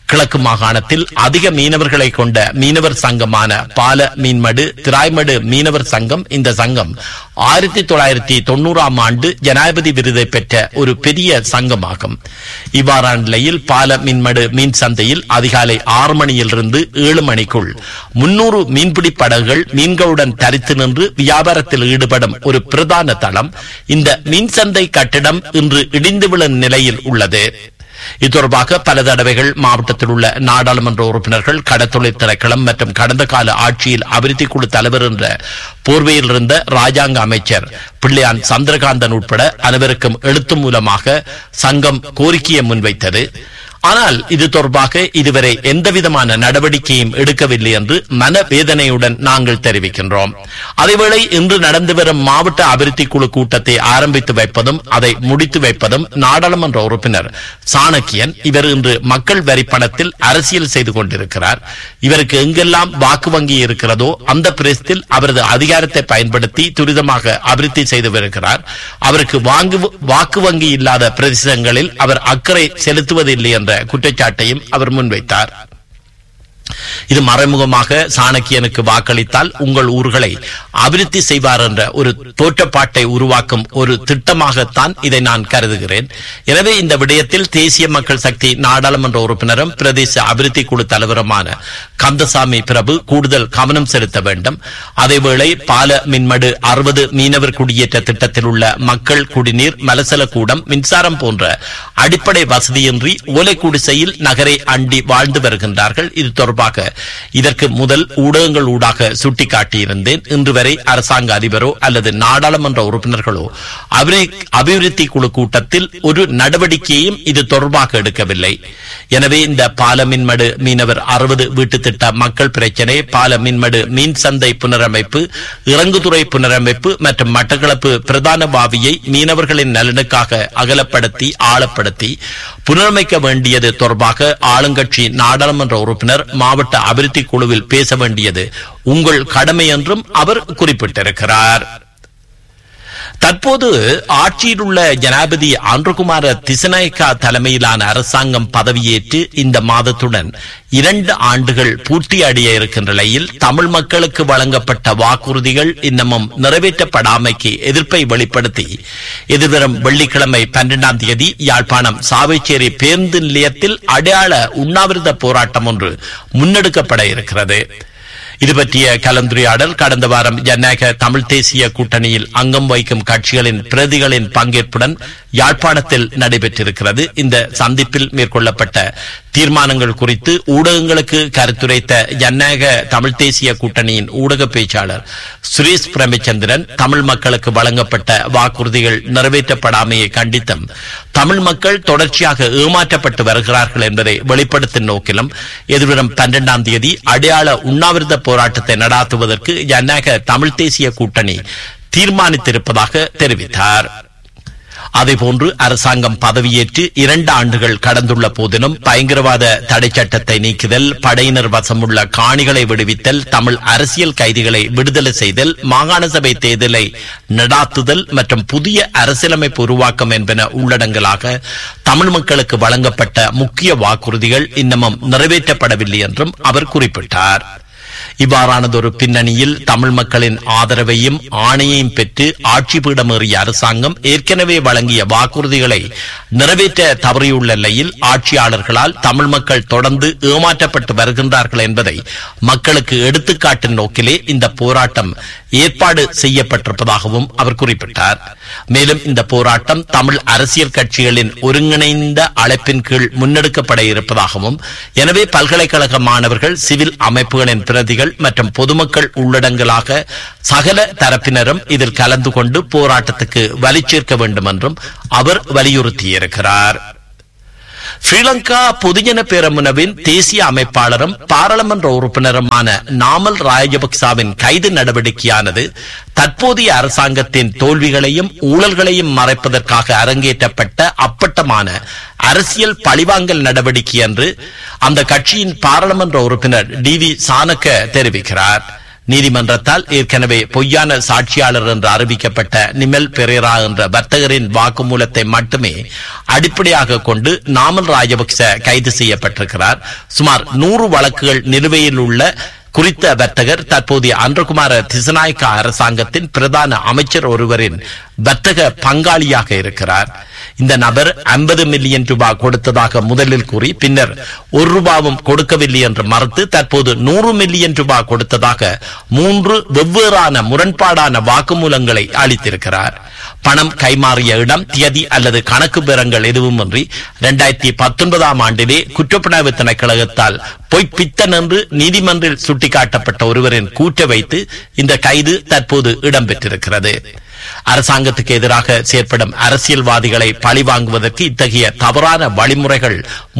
கிழக்கு மாகாணத்தில் அதிக மீனவர்களை கொண்ட மீனவர் சங்கமான பால மீன்மடு திராய்மடு மீனவர் சங்கம் இந்த சங்கம் ஆயிரத்தி தொள்ளாயிரத்தி தொண்ணூறாம் ஆண்டு ஜனாதிபதி விருதை பெற்ற ஒரு பெரிய சங்கமாகும் இவ்வாறான நிலையில் பால மீன்மடு மீன் சந்தையில் அதிகாலை ஆறு மணியிலிருந்து ஏழு மணிக்குள் முன்னூறு மீன்பிடி படகுகள் மீன்களுடன் தரித்து நின்று வியாபாரத்தில் ஈடுபடும் ஒரு பிரதான தளம் இந்த மீன் சந்தை கட்டிடம் இன்று இடிந்து விழும் நிலையில் உள்ளது இது தொடர்பாக பல தடவைகள் மாவட்டத்தில் உள்ள நாடாளுமன்ற உறுப்பினர்கள் கடத்தொழில் திணைக்களம் மற்றும் கடந்த கால ஆட்சியில் அபிவிருத்தி குழு தலைவர் என்ற போர்வையில் இருந்த ராஜாங்க அமைச்சர் பிள்ளையான் சந்திரகாந்தன் உட்பட அனைவருக்கும் எழுத்து மூலமாக சங்கம் கோரிக்கையை முன்வைத்தது ஆனால் இது தொடர்பாக இதுவரை எந்தவிதமான நடவடிக்கையும் எடுக்கவில்லை என்று மனவேதனையுடன் நாங்கள் தெரிவிக்கின்றோம் அதேவேளை இன்று நடந்து வரும் மாவட்ட அபிவிருத்தி குழு கூட்டத்தை ஆரம்பித்து வைப்பதும் அதை முடித்து வைப்பதும் நாடாளுமன்ற உறுப்பினர் சாணக்கியன் இவர் இன்று மக்கள் வரி பணத்தில் அரசியல் செய்து கொண்டிருக்கிறார் இவருக்கு எங்கெல்லாம் வாக்கு வங்கி இருக்கிறதோ அந்த பிரதேசத்தில் அவரது அதிகாரத்தை பயன்படுத்தி துரிதமாக அபிவிருத்தி செய்து வருகிறார் அவருக்கு வாங்கு வாக்கு வங்கி இல்லாத பிரதேசங்களில் அவர் அக்கறை செலுத்துவதில்லை என்ற குற்றச்சாட்டையும் அவர் முன்வைத்தார் இது மறைமுகமாக சாணக்கியனுக்கு வாக்களித்தால் உங்கள் ஊர்களை அபிவிருத்தி செய்வார் என்ற ஒரு தோற்றப்பாட்டை உருவாக்கும் ஒரு திட்டமாகத்தான் இதை நான் கருதுகிறேன் எனவே இந்த விடயத்தில் தேசிய மக்கள் சக்தி நாடாளுமன்ற உறுப்பினரும் பிரதேச அபிவிருத்தி குழு தலைவருமான கந்தசாமி பிரபு கூடுதல் கவனம் செலுத்த வேண்டும் அதேவேளை பால மின்மடு அறுபது மீனவர் குடியேற்ற திட்டத்தில் உள்ள மக்கள் குடிநீர் மலசல கூடம் மின்சாரம் போன்ற அடிப்படை வசதியின்றி ஓலை குடிசையில் நகரை அண்டி வாழ்ந்து வருகின்றார்கள் இது தொடர்பாக இதற்கு முதல் ஊடகங்கள் ஊடாக சுட்டிக்காட்டியிருந்தேன் இன்று வரை அரசாங்க அதிபரோ அல்லது நாடாளுமன்ற உறுப்பினர்களோ அபிவி- அபிவிருத்தி குழு கூட்டத்தில் ஒரு நடவடிக்கையையும் இது தொடர்பாக எடுக்கவில்லை எனவே இந்த பாலமின்மடு மீனவர் அறுபது வீட்டு திட்ட மக்கள் பிரச்சினை பாலமின்மடு மீன் சந்தை புனரமைப்பு இறங்குதுறை புனரமைப்பு மற்றும் மட்டக்களப்பு பிரதான பாவியை மீனவர்களின் நலனுக்காக அகலப்படுத்தி ஆழப்படுத்தி புனரமைக்க வேண்டியது தொடர்பாக ஆளுங்கட்சி நாடாளுமன்ற உறுப்பினர் மாவட்ட அபிவிருத்தி குழுவில் பேச வேண்டியது உங்கள் கடமை என்றும் அவர் குறிப்பிட்டிருக்கிறார் தற்போது ஆட்சியில் உள்ள ஜனாதிபதி ஆந்திரகுமார திசநாயக்கா தலைமையிலான அரசாங்கம் பதவியேற்று இந்த மாதத்துடன் இரண்டு ஆண்டுகள் பூர்த்தி அடைய இருக்கின்ற நிலையில் தமிழ் மக்களுக்கு வழங்கப்பட்ட வாக்குறுதிகள் இன்னமும் நிறைவேற்றப்படாமைக்கு எதிர்ப்பை வெளிப்படுத்தி எதிர்வரும் வெள்ளிக்கிழமை பன்னிரண்டாம் தேதி யாழ்ப்பாணம் சாவைச்சேரி பேருந்து நிலையத்தில் அடையாள உண்ணாவிரத போராட்டம் ஒன்று முன்னெடுக்கப்பட இருக்கிறது இது பற்றிய கலந்துரையாடல் கடந்த வாரம் ஜனநாயக தமிழ் தேசிய கூட்டணியில் அங்கம் வகிக்கும் கட்சிகளின் பிரதிகளின் பங்கேற்புடன் யாழ்ப்பாணத்தில் நடைபெற்றிருக்கிறது இந்த சந்திப்பில் மேற்கொள்ளப்பட்ட தீர்மானங்கள் குறித்து ஊடகங்களுக்கு கருத்துரைத்த ஜனநாயக தமிழ் தேசிய கூட்டணியின் ஊடக பேச்சாளர் சுரேஷ் பிரேமச்சந்திரன் தமிழ் மக்களுக்கு வழங்கப்பட்ட வாக்குறுதிகள் நிறைவேற்றப்படாமையை கண்டித்தும் தமிழ் மக்கள் தொடர்ச்சியாக ஏமாற்றப்பட்டு வருகிறார்கள் என்பதை வெளிப்படுத்தும் நோக்கிலும் எதிர்வரும் பன்னிரண்டாம் தேதி அடையாள உண்ணாவிரத போராட்டத்தை நடாத்துவதற்கு ஜனநாயக தமிழ் தேசிய கூட்டணி தீர்மானித்திருப்பதாக தெரிவித்தார் அதேபோன்று அரசாங்கம் பதவியேற்று இரண்டு ஆண்டுகள் கடந்துள்ள போதிலும் பயங்கரவாத தடை சட்டத்தை நீக்குதல் படையினர் வசமுள்ள காணிகளை விடுவித்தல் தமிழ் அரசியல் கைதிகளை விடுதலை செய்தல் மாகாண சபை தேர்தலை நடாத்துதல் மற்றும் புதிய அரசியலமைப்பு உருவாக்கம் என்பன உள்ளடங்கலாக தமிழ் மக்களுக்கு வழங்கப்பட்ட முக்கிய வாக்குறுதிகள் இன்னமும் நிறைவேற்றப்படவில்லை என்றும் அவர் குறிப்பிட்டார் இவ்வாறானதொரு பின்னணியில் தமிழ் மக்களின் ஆதரவையும் ஆணையையும் பெற்று ஆட்சி பீடமேறிய அரசாங்கம் ஏற்கனவே வழங்கிய வாக்குறுதிகளை நிறைவேற்ற தவறியுள்ள நிலையில் ஆட்சியாளர்களால் தமிழ் மக்கள் தொடர்ந்து ஏமாற்றப்பட்டு வருகின்றார்கள் என்பதை மக்களுக்கு எடுத்துக்காட்டும் நோக்கிலே இந்த போராட்டம் ஏற்பாடு செய்யப்பட்டிருப்பதாகவும் அவர் குறிப்பிட்டார் மேலும் இந்த போராட்டம் தமிழ் அரசியல் கட்சிகளின் ஒருங்கிணைந்த அழைப்பின் கீழ் முன்னெடுக்கப்பட இருப்பதாகவும் எனவே பல்கலைக்கழக மாணவர்கள் சிவில் அமைப்புகளின் பிரதிகள் மற்றும் பொதுமக்கள் உள்ளடங்கலாக சகல தரப்பினரும் இதில் கலந்து கொண்டு போராட்டத்துக்கு வலி சேர்க்க வேண்டும் என்றும் அவர் வலியுறுத்தியிருக்கிறார் ஸ்ரீலங்கா பொதுஜன பேரமுனவின் தேசிய அமைப்பாளரும் பாராளுமன்ற உறுப்பினருமான நாமல் ராஜபக்சாவின் கைது நடவடிக்கையானது தற்போதைய அரசாங்கத்தின் தோல்விகளையும் ஊழல்களையும் மறைப்பதற்காக அரங்கேற்றப்பட்ட அப்பட்டமான அரசியல் பழிவாங்கல் நடவடிக்கை என்று அந்த கட்சியின் பாராளுமன்ற உறுப்பினர் டி வி சாணக்க தெரிவிக்கிறார் நீதிமன்றத்தால் ஏற்கனவே பொய்யான சாட்சியாளர் என்று அறிவிக்கப்பட்ட நிமல் பெரேரா என்ற வர்த்தகரின் வாக்குமூலத்தை மட்டுமே அடிப்படையாக கொண்டு நாமல் ராஜபக்ச கைது செய்யப்பட்டிருக்கிறார் சுமார் நூறு வழக்குகள் நிலுவையில் உள்ள குறித்த வர்த்தகர் தற்போதைய அன்றகுமார திசநாயக்க அரசாங்கத்தின் பிரதான அமைச்சர் ஒருவரின் வர்த்தக பங்காளியாக இருக்கிறார் இந்த நபர் 50 மில்லியன் ரூபாய் கொடுத்ததாக முதலில் கூறி பின்னர் ஒரு ரூபாவும் கொடுக்கவில்லை என்று மறுத்து தற்போது நூறு மில்லியன் ரூபாய் கொடுத்ததாக மூன்று வெவ்வேறான முரண்பாடான வாக்குமூலங்களை அளித்திருக்கிறார் பணம் கைமாறிய இடம் தியதி அல்லது கணக்கு பெறங்கள் எதுவுமின்றி இரண்டாயிரத்தி பத்தொன்பதாம் ஆண்டிலே குற்றப்புலனாய்வு திணைக்களகத்தால் பொய்ப்பித்தன் என்று நீதிமன்றில் சுட்டிக்காட்டப்பட்ட ஒருவரின் கூற்றை வைத்து இந்த கைது தற்போது இடம்பெற்றிருக்கிறது அரசாங்கத்துக்கு எதிராக செயற்படும் அரசியல்வாதிகளை பழிவாங்குவதற்கு இத்தகைய தவறான வழிமுறைகள்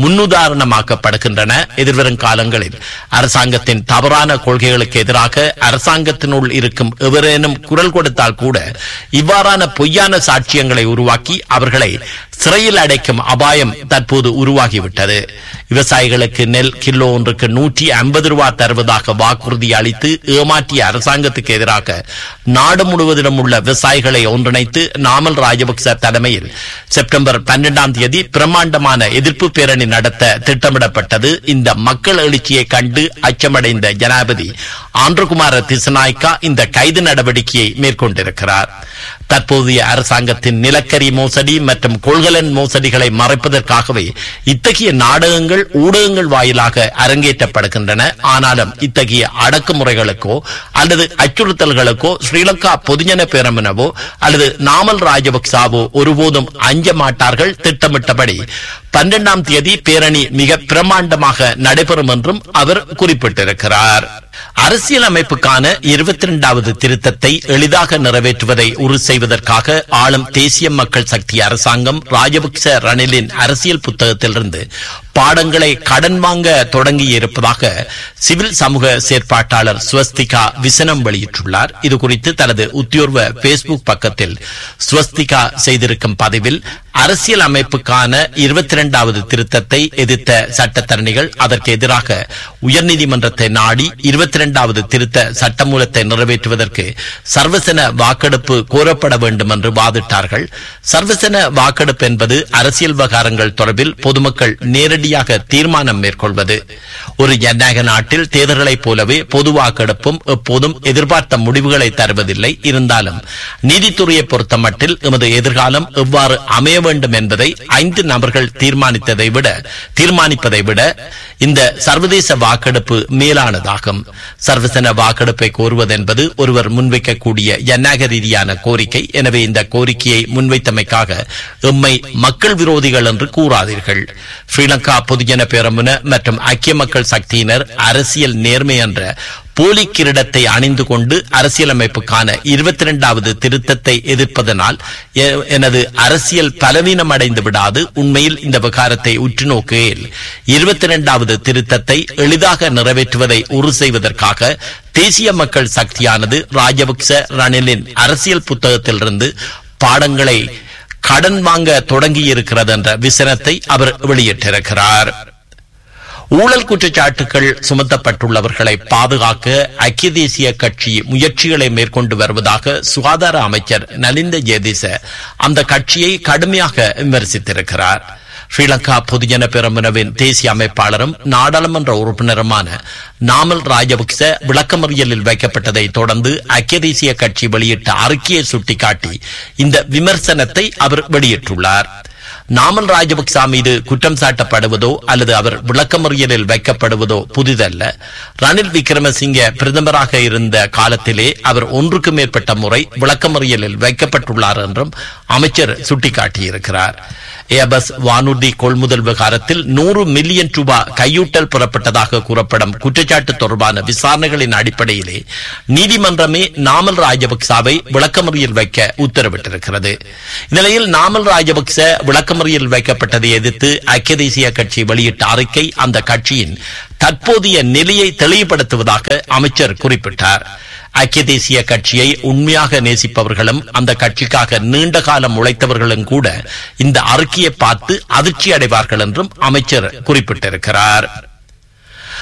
முன்னுதாரணமாக்கப்படுகின்றன எதிர்வரும் காலங்களில் அரசாங்கத்தின் தவறான கொள்கைகளுக்கு எதிராக அரசாங்கத்தினுள் இருக்கும் எவரேனும் குரல் கொடுத்தால் கூட இவ்வாறான பொய்யான சாட்சியங்களை உருவாக்கி அவர்களை சிறையில் அடைக்கும் அபாயம் தற்போது உருவாகிவிட்டது விவசாயிகளுக்கு நெல் கிலோ ஒன்றுக்கு நூற்றி ஐம்பது ரூபாய் தருவதாக வாக்குறுதி அளித்து ஏமாற்றிய அரசாங்கத்துக்கு எதிராக நாடு முழுவதிலும் உள்ள விவசாயிகளை ஒன்றிணைத்து நாமல் ராஜபக்ச தலைமையில் செப்டம்பர் பன்னெண்டாம் தேதி பிரம்மாண்டமான எதிர்ப்பு பேரணி நடத்த திட்டமிடப்பட்டது இந்த மக்கள் எழுச்சியை கண்டு அச்சமடைந்த ஜனாதிபதி ஆந்திரகுமார திசநாய்க்கா இந்த கைது நடவடிக்கையை மேற்கொண்டிருக்கிறார் தற்போதைய அரசாங்கத்தின் நிலக்கரி மோசடி மற்றும் கொள்கலன் மோசடிகளை மறைப்பதற்காகவே இத்தகைய நாடகங்கள் ஊடகங்கள் வாயிலாக அரங்கேற்றப்படுகின்றன ஆனாலும் இத்தகைய அடக்குமுறைகளுக்கோ அல்லது அச்சுறுத்தல்களுக்கோ ஸ்ரீலங்கா பொதுஜன பேரமினவோ அல்லது நாமல் ராஜபக்சாவோ ஒருபோதும் அஞ்ச மாட்டார்கள் திட்டமிட்டபடி பன்னெண்டாம் தேதி பேரணி மிக பிரமாண்டமாக நடைபெறும் என்றும் அவர் குறிப்பிட்டிருக்கிறார் அரசியல் அமைப்புக்கான இருபத்தி இரண்டாவது திருத்தத்தை எளிதாக நிறைவேற்றுவதை உறுதி செய்வதற்காக ஆளும் தேசிய மக்கள் சக்தி அரசாங்கம் ராஜபக்ச ரணிலின் அரசியல் புத்தகத்திலிருந்து பாடங்களை கடன் வாங்க தொடங்கி இருப்பதாக சிவில் சமூக செயற்பாட்டாளர் ஸ்வஸ்திகா விசனம் வெளியிட்டுள்ளார் இது குறித்து தனது உத்தியோர்வ பேஸ்புக் பக்கத்தில் ஸ்வஸ்திகா செய்திருக்கும் பதிவில் அரசியல் அமைப்புக்கான இருபத்தி இரண்டாவது திருத்தத்தை எதிர்த்த சட்டத்தரணிகள் அதற்கு எதிராக உயர்நீதிமன்றத்தை நாடி இருபத்தி இரண்டாவது திருத்த சட்டமூலத்தை நிறைவேற்றுவதற்கு சர்வசன வாக்கெடுப்பு கோரப்பட வேண்டும் என்று வாதிட்டார்கள் சர்வசன வாக்கெடுப்பு என்பது அரசியல் விவகாரங்கள் தொடர்பில் பொதுமக்கள் நேரடியாக தீர்மானம் மேற்கொள்வது ஒரு ஜனநாயக நாட்டில் தேர்தல்களைப் போலவே பொது வாக்கெடுப்பும் எப்போதும் எதிர்பார்த்த முடிவுகளை தருவதில்லை இருந்தாலும் நீதித்துறையை பொறுத்தமட்டில் எமது எதிர்காலம் எவ்வாறு அமைய வேண்டும் என்பதை ஐந்து நபர்கள் தீர்மானித்ததை விட தீர்மானிப்பதை விட இந்த சர்வதேச வாக்கெடுப்பு மேலானதாகும் சர்வசன வாக்கெடுப்பை கோருவது என்பது ஒருவர் முன்வைக்கக்கூடிய ஜனநாயக ரீதியான கோரிக்கை எனவே இந்த கோரிக்கையை முன்வைத்தமைக்காக எம்மை மக்கள் விரோதிகள் என்று கூறாதீர்கள் ஸ்ரீலங்கா பொதுஜன பேரமுன மற்றும் ஐக்கிய மக்கள் சக்தியினர் அரசியல் நேர்மை என்ற போலி கிரீடத்தை அணிந்து கொண்டு அரசியலமைப்புக்கான இருபத்தி இரண்டாவது திருத்தத்தை எதிர்ப்பதனால் எ- எனது அரசியல் பலவீனம் அடைந்து விடாது உண்மையில் இந்த விகாரத்தை உற்று நோக்குகையில் இருபத்தி இரண்டாவது திருத்தத்தை எளிதாக நிறைவேற்றுவதை உறுதி செய்வதற்காக தேசிய மக்கள் சக்தியானது ராஜபக்ச ரணிலின் அரசியல் புத்தகத்திலிருந்து பாடங்களை கடன் வாங்க தொடங்கியிருக்கிறது என்ற விசனத்தை அவர் வெளியிட்டிருக்கிறார் ஊழல் குற்றச்சாட்டுகள் சுமத்தப்பட்டுள்ளவர்களை பாதுகாக்க ஐக்கிய தேசிய கட்சி முயற்சிகளை மேற்கொண்டு வருவதாக சுகாதார அமைச்சர் நலிந்த ஜெயதிச அந்த கட்சியை கடுமையாக விமர்சித்திருக்கிறார் ஸ்ரீலங்கா பொதுஜன பெரமுனவின் தேசிய அமைப்பாளரும் நாடாளுமன்ற உறுப்பினருமான நாமல் ராஜபக்ச விளக்கமறியலில் வைக்கப்பட்டதை தொடர்ந்து ஐக்கிய தேசிய கட்சி வெளியிட்ட அறிக்கையை சுட்டிக்காட்டி இந்த விமர்சனத்தை அவர் வெளியிட்டுள்ளார் நாமல் ராஜபக்சா மீது குற்றம் சாட்டப்படுவதோ அல்லது அவர் விளக்கமறியலில் வைக்கப்படுவதோ புதிதல்ல ரணில் விக்ரமசிங்க பிரதமராக இருந்த காலத்திலே அவர் ஒன்றுக்கு மேற்பட்ட முறை விளக்கமறியலில் வைக்கப்பட்டுள்ளார் என்றும் அமைச்சர் சுட்டிக்காட்டியிருக்கிறார் ஏபஸ் வானூர்தி கொள்முதல் விவகாரத்தில் நூறு மில்லியன் ரூபாய் கையூட்டல் பெறப்பட்டதாக கூறப்படும் குற்றச்சாட்டு தொடர்பான விசாரணைகளின் அடிப்படையிலே நீதிமன்றமே நாமல் ராஜபக்சாவை விளக்கமறியல் வைக்க உத்தரவிட்டிருக்கிறது இந்நிலையில் நாமல் ராஜபக்ச விளக்கமறியல் வைக்கப்பட்டதை எதிர்த்து ஐக்கிய தேசிய கட்சி வெளியிட்ட அறிக்கை அந்த கட்சியின் தற்போதைய நிலையை தெளிவுபடுத்துவதாக அமைச்சர் குறிப்பிட்டார் ஐக்கிய தேசிய கட்சியை உண்மையாக நேசிப்பவர்களும் அந்த கட்சிக்காக நீண்ட காலம் உழைத்தவர்களும் கூட இந்த அறிக்கையை பார்த்து அதிர்ச்சி அடைவார்கள் என்றும் அமைச்சர் குறிப்பிட்டிருக்கிறார்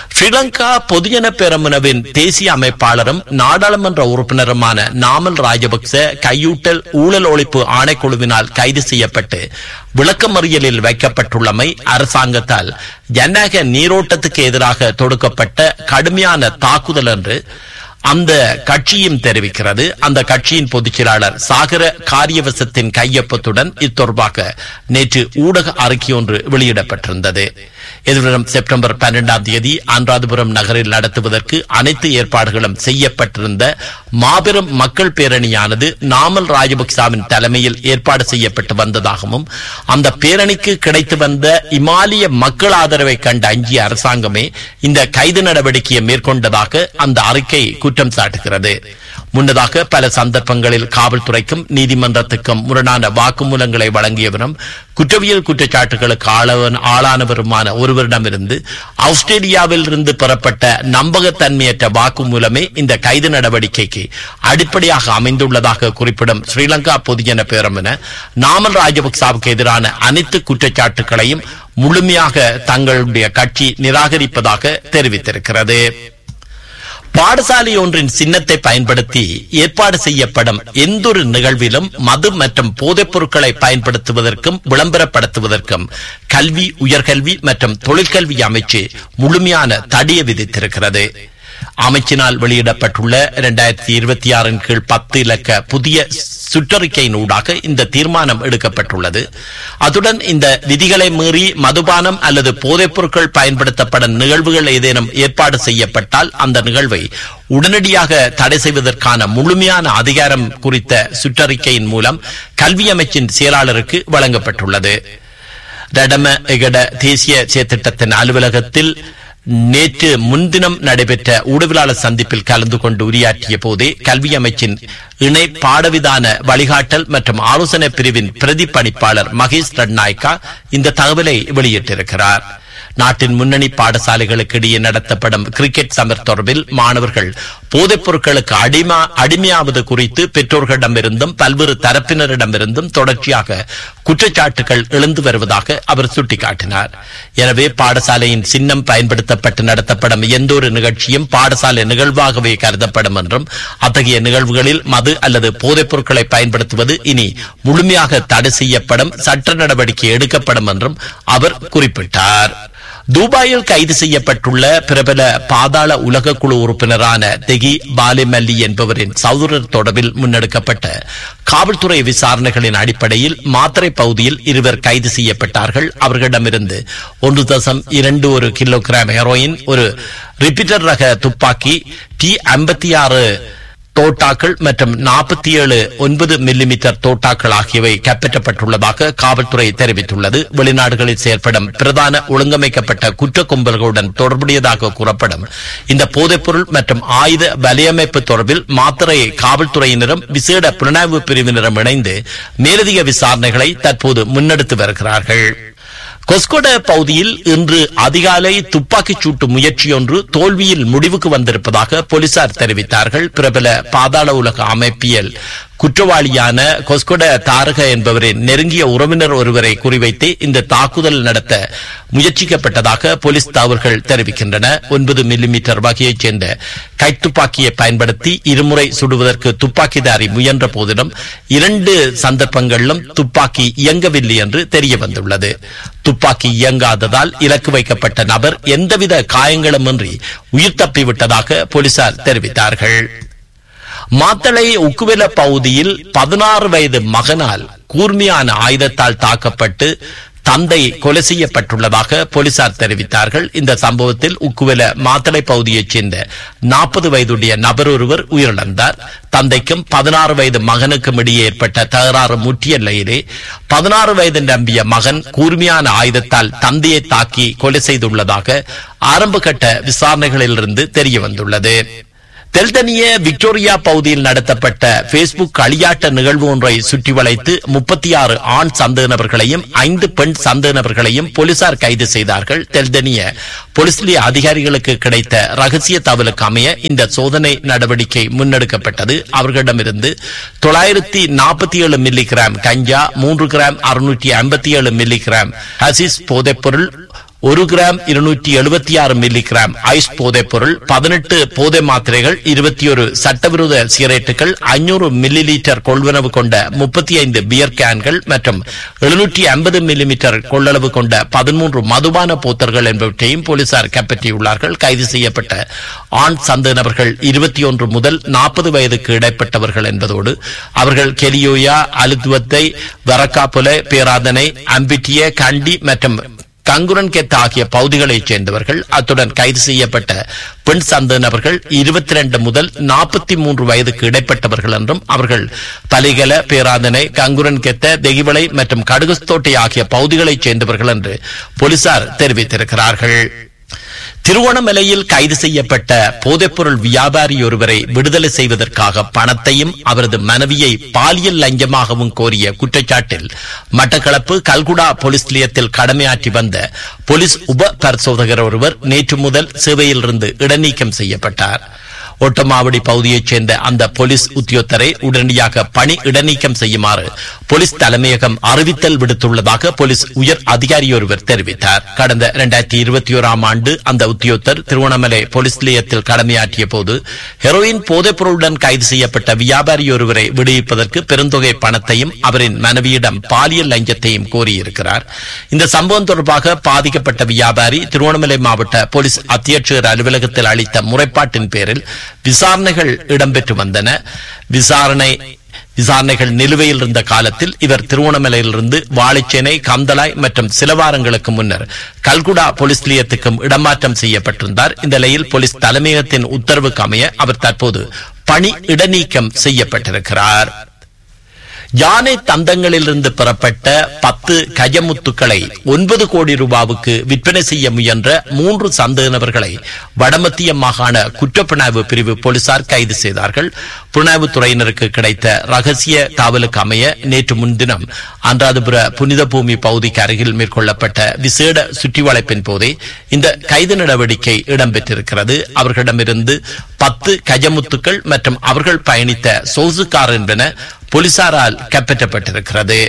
ஸ்ரீலங்கா பொதுஜன பெரமுனவின் தேசிய அமைப்பாளரும் நாடாளுமன்ற உறுப்பினருமான நாமல் ராஜபக்ச கையூட்டல் ஊழல் ஒழிப்பு ஆணைக்குழுவினால் கைது செய்யப்பட்டு விளக்கமறியலில் வைக்கப்பட்டுள்ளமை அரசாங்கத்தால் ஜனநாயக நீரோட்டத்துக்கு எதிராக தொடுக்கப்பட்ட கடுமையான தாக்குதல் என்று அந்த கட்சியும் தெரிவிக்கிறது அந்த கட்சியின் பொதுச் செயலாளர் சாகர காரியவசத்தின் கையொப்பத்துடன் இத்தொடர்பாக நேற்று ஊடக அறிக்கை ஒன்று வெளியிடப்பட்டிருந்தது எதிர்வரும் செப்டம்பர் பன்னெண்டாம் தேதி அனுராதபுரம் நகரில் நடத்துவதற்கு அனைத்து ஏற்பாடுகளும் செய்யப்பட்டிருந்த மாபெரும் மக்கள் பேரணியானது நாமல் ராஜபக்சாவின் தலைமையில் ஏற்பாடு செய்யப்பட்டு வந்ததாகவும் அந்த பேரணிக்கு கிடைத்து வந்த இமாலய மக்கள் ஆதரவை கண்ட அஞ்சிய அரசாங்கமே இந்த கைது நடவடிக்கையை மேற்கொண்டதாக அந்த அறிக்கை குற்றம் சாட்டுகிறது முன்னதாக பல சந்தர்ப்பங்களில் காவல்துறைக்கும் நீதிமன்றத்துக்கும் முரணான வாக்குமூலங்களை வழங்கியவரும் குற்றவியல் குற்றச்சாட்டுகளுக்கு ஆளவன் ஆளானவருமான ஒருவரிடமிருந்து ஆஸ்திரேலியாவில் இருந்து பெறப்பட்ட நம்பகத்தன்மையற்ற வாக்குமூலமே இந்த கைது நடவடிக்கைக்கு அடிப்படையாக அமைந்துள்ளதாக குறிப்பிடும் ஸ்ரீலங்கா பொதுஜன பேரமென நாமல் ராஜபக்சாவுக்கு எதிரான அனைத்து குற்றச்சாட்டுகளையும் முழுமையாக தங்களுடைய கட்சி நிராகரிப்பதாக தெரிவித்திருக்கிறது பாடசாலை ஒன்றின் சின்னத்தை பயன்படுத்தி ஏற்பாடு செய்யப்படும் எந்தொரு நிகழ்விலும் மது மற்றும் போதைப் பொருட்களை பயன்படுத்துவதற்கும் விளம்பரப்படுத்துவதற்கும் கல்வி உயர்கல்வி மற்றும் தொழிற்கல்வி அமைச்சு முழுமையான தடியை விதித்திருக்கிறது அமைச்சினால் வெளியிடப்பட்டுள்ள இரண்டாயிரத்தி இருபத்தி ஆறின் கீழ் பத்து இலக்க புதிய சுற்றறிக்கையினூடாக இந்த தீர்மானம் எடுக்கப்பட்டுள்ளது அத்துடன் இந்த விதிகளை மீறி மதுபானம் அல்லது போதைப் பொருட்கள் பயன்படுத்தப்படும் நிகழ்வுகள் ஏதேனும் ஏற்பாடு செய்யப்பட்டால் அந்த நிகழ்வை உடனடியாக தடை செய்வதற்கான முழுமையான அதிகாரம் குறித்த சுற்றறிக்கையின் மூலம் கல்வி அமைச்சின் செயலாளருக்கு வழங்கப்பட்டுள்ளது ரடம எகட தேசிய செயற்திட்டத்தின் அலுவலகத்தில் நேற்று முன்தினம் நடைபெற்ற ஊடகவியலாளர் சந்திப்பில் கலந்து கொண்டு உரையாற்றிய போதே கல்வி அமைச்சின் இணை பாடவிதான வழிகாட்டல் மற்றும் ஆலோசனை பிரிவின் பிரதி பணிப்பாளர் மகேஷ் ரட்நாயக்கா இந்த தகவலை வெளியிட்டிருக்கிறார் நாட்டின் முன்னணி பாடசாலைகளுக்கு இடையே நடத்தப்படும் கிரிக்கெட் சமர் தொடர்பில் மாணவர்கள் போதைப் பொருட்களுக்கு அடிமா அடிமையாவது குறித்து பெற்றோர்களிடமிருந்தும் பல்வேறு தரப்பினரிடமிருந்தும் தொடர்ச்சியாக குற்றச்சாட்டுகள் எழுந்து வருவதாக அவர் சுட்டிக்காட்டினார் எனவே பாடசாலையின் சின்னம் பயன்படுத்தப்பட்டு நடத்தப்படும் எந்த ஒரு நிகழ்ச்சியும் பாடசாலை நிகழ்வாகவே கருதப்படும் என்றும் அத்தகைய நிகழ்வுகளில் மது அல்லது போதைப் பொருட்களை பயன்படுத்துவது இனி முழுமையாக தடை செய்யப்படும் சட்ட நடவடிக்கை எடுக்கப்படும் என்றும் அவர் குறிப்பிட்டார் துபாயில் கைது செய்யப்பட்டுள்ள பிரபல பாதாள உலக குழு உறுப்பினரான தெகி பாலிமல்லி என்பவரின் சௌதரர் தொடர்பில் முன்னெடுக்கப்பட்ட காவல்துறை விசாரணைகளின் அடிப்படையில் மாத்திரை பகுதியில் இருவர் கைது செய்யப்பட்டார்கள் அவர்களிடமிருந்து ஒன்று தசம் இரண்டு ஒரு கிலோகிராம் ஹெரோயின் ஒரு ரிப்பீட்டர் ரக துப்பாக்கி டி ஐம்பத்தி ஆறு தோட்டாக்கள் மற்றும் நாற்பத்தி ஏழு ஒன்பது மில்லிமீட்டர் தோட்டாக்கள் ஆகியவை கைப்பற்றப்பட்டுள்ளதாக காவல்துறை தெரிவித்துள்ளது வெளிநாடுகளில் செயல்படும் பிரதான ஒழுங்கமைக்கப்பட்ட குற்ற கும்பல்களுடன் தொடர்புடையதாக கூறப்படும் இந்த போதைப்பொருள் மற்றும் ஆயுத வலையமைப்பு தொடர்பில் மாத்திரை காவல்துறையினரும் விசேட புலனாய்வு பிரிவினரும் இணைந்து மேலதிக விசாரணைகளை தற்போது முன்னெடுத்து வருகிறார்கள் கொஸ்கொட பகுதியில் இன்று அதிகாலை துப்பாக்கிச் சூட்டு முயற்சியொன்று தோல்வியில் முடிவுக்கு வந்திருப்பதாக போலீசார் தெரிவித்தார்கள் பிரபல பாதாள உலக அமைப்பியல் குற்றவாளியான கொஸ்கொட தாரக என்பவரின் நெருங்கிய உறவினர் ஒருவரை குறிவைத்து இந்த தாக்குதல் நடத்த முயற்சிக்கப்பட்டதாக போலீஸ் தகவல்கள் தெரிவிக்கின்றன ஒன்பது மில்லிமீட்டர் வகையைச் சேர்ந்த கைத்துப்பாக்கியை பயன்படுத்தி இருமுறை சுடுவதற்கு துப்பாக்கிதாரி முயன்ற போதிலும் இரண்டு சந்தர்ப்பங்களிலும் துப்பாக்கி இயங்கவில்லை என்று தெரிய வந்துள்ளது துப்பாக்கி இயங்காததால் இலக்கு வைக்கப்பட்ட நபர் எந்தவித காயங்களுமின்றி உயிர் தப்பிவிட்டதாக போலீசார் தெரிவித்தார்கள் மாத்தளை உக்குவெல பகுதியில் பதினாறு வயது மகனால் கூர்மையான ஆயுதத்தால் தாக்கப்பட்டு தந்தை கொலை செய்யப்பட்டுள்ளதாக போலீசார் தெரிவித்தார்கள் இந்த சம்பவத்தில் உக்குவெல மாத்தளை பகுதியைச் சேர்ந்த நாற்பது வயதுடைய நபர் ஒருவர் உயிரிழந்தார் தந்தைக்கும் பதினாறு வயது மகனுக்கும் இடையே ஏற்பட்ட தகராறு முற்றிய நிலையிலே பதினாறு வயது நம்பிய மகன் கூர்மையான ஆயுதத்தால் தந்தையை தாக்கி கொலை செய்துள்ளதாக ஆரம்பகட்ட விசாரணைகளிலிருந்து தெரிய வந்துள்ளது தெல்தனிய விக்டோரியா பகுதியில் நடத்தப்பட்ட பேஸ்புக் களியாட்ட நிகழ்வு ஒன்றை சுற்றி வளைத்து முப்பத்தி ஆறு ஆண் சந்தேக நபர்களையும் ஐந்து பெண் சந்தேக நபர்களையும் போலீசார் கைது செய்தார்கள் தெல்தனிய போலீஸ் நிலைய அதிகாரிகளுக்கு கிடைத்த ரகசிய தகவலுக்கு அமைய இந்த சோதனை நடவடிக்கை முன்னெடுக்கப்பட்டது அவர்களிடமிருந்து தொள்ளாயிரத்தி நாற்பத்தி ஏழு மில்லி கிராம் கஞ்சா மூன்று கிராம் அறுநூற்றி ஐம்பத்தி ஏழு மில்லி கிராம் ஹசிஸ் போதைப்பொருள் ஒரு கிராம் இருநூற்றி எழுபத்தி ஆறு மில்லி கிராம் ஐஸ் போதைப் பொருள் பதினெட்டு போதை மாத்திரைகள் இருபத்தி ஒரு சட்டவிரோத சிகரெட்டுகள் ஐநூறு மில்லி லிட்டர் கொள்வனவு கொண்ட முப்பத்தி ஐந்து பியர் கேன்கள் மற்றும் எழுநூற்றி ஐம்பது மில்லிமீட்டர் கொள்ளளவு கொண்ட பதிமூன்று மதுபான போத்தர்கள் என்பவற்றையும் போலீசார் கைப்பற்றியுள்ளார்கள் கைது செய்யப்பட்ட ஆண் சந்த நபர்கள் இருபத்தி ஒன்று முதல் நாற்பது வயதுக்கு இடைப்பட்டவர்கள் என்பதோடு அவர்கள் கெலியோயா அலுத்துவத்தை வரக்காப்புல பேராதனை அம்பிட்டிய கண்டி மற்றும் கங்குரன் கெத் ஆகிய பகுதிகளைச் சேர்ந்தவர்கள் அத்துடன் கைது செய்யப்பட்ட பெண் சந்த நபர்கள் இருபத்தி ரெண்டு முதல் நாற்பத்தி மூன்று வயதுக்கு இடைப்பட்டவர்கள் என்றும் அவர்கள் பலிகல பேராதனை கங்குரன் கெத்த தெகிவளை மற்றும் கடுகுஸ்தோட்டை ஆகிய பகுதிகளைச் சேர்ந்தவர்கள் என்று போலீசார் தெரிவித்திருக்கிறார்கள் திருவோணமலையில் கைது செய்யப்பட்ட போதைப்பொருள் வியாபாரி ஒருவரை விடுதலை செய்வதற்காக பணத்தையும் அவரது மனைவியை பாலியல் லஞ்சமாகவும் கோரிய குற்றச்சாட்டில் மட்டக்களப்பு கல்குடா போலீஸ் நிலையத்தில் கடமையாற்றி வந்த போலீஸ் உப பரிசோதகர் ஒருவர் நேற்று முதல் சேவையிலிருந்து இடைநீக்கம் செய்யப்பட்டார் ஒட்டமாவடி பகுதியைச் சேர்ந்த அந்த போலீஸ் உத்தியோகத்தரை உடனடியாக பணி இடைநீக்கம் செய்யுமாறு போலீஸ் தலைமையகம் அறிவித்தல் விடுத்துள்ளதாக போலீஸ் உயர் அதிகாரி ஒருவர் தெரிவித்தார் கடந்த இரண்டாயிரத்தி இருபத்தி ஓராம் ஆண்டு அந்த உத்தியோகத்தர் திருவண்ணாமலை போலீஸ் நிலையத்தில் கடமையாற்றிய போது ஹெரோயின் போதைப் பொருளுடன் கைது செய்யப்பட்ட வியாபாரி ஒருவரை விடுவிப்பதற்கு பெருந்தொகை பணத்தையும் அவரின் மனைவியிடம் பாலியல் லஞ்சத்தையும் கோரியிருக்கிறார் இந்த சம்பவம் தொடர்பாக பாதிக்கப்பட்ட வியாபாரி திருவண்ணாமலை மாவட்ட போலீஸ் அத்தியட்சகர் அலுவலகத்தில் அளித்த முறைப்பாட்டின் பேரில் விசாரணைகள் இடம்பெற்று வந்தன விசாரணை விசாரணைகள் நிலுவையில் இருந்த காலத்தில் இவர் திருவோணமலையிலிருந்து வாழைச்சேனை கந்தலாய் மற்றும் சில வாரங்களுக்கு முன்னர் கல்குடா போலீஸ் நிலையத்துக்கும் இடமாற்றம் செய்யப்பட்டிருந்தார் இந்த நிலையில் போலீஸ் தலைமையகத்தின் உத்தரவுக்கு அமைய அவர் தற்போது பணி இடைநீக்கம் செய்யப்பட்டிருக்கிறார் யானை தந்தங்களிலிருந்து பெறப்பட்ட பத்து கஜமுத்துக்களை ஒன்பது கோடி ரூபாவுக்கு விற்பனை செய்ய முயன்ற மூன்று சந்தேகநபர்களை வடமத்திய மாகாண குற்றப்புலனாய்வு பிரிவு போலீசார் கைது செய்தார்கள் புலனாய்வு துறையினருக்கு கிடைத்த ரகசிய காவலுக்கு அமைய நேற்று முன்தினம் அன்றாதபுர புனித பூமி பகுதிக்கு அருகில் மேற்கொள்ளப்பட்ட விசேட சுற்றி வளைப்பின் போதே இந்த கைது நடவடிக்கை இடம்பெற்றிருக்கிறது அவர்களிடமிருந்து பத்து கஜமுத்துக்கள் மற்றும் அவர்கள் பயணித்த சொகுசு கார் என்பன போலீசாரால் கைப்பற்றப்பட்டிருக்கிறது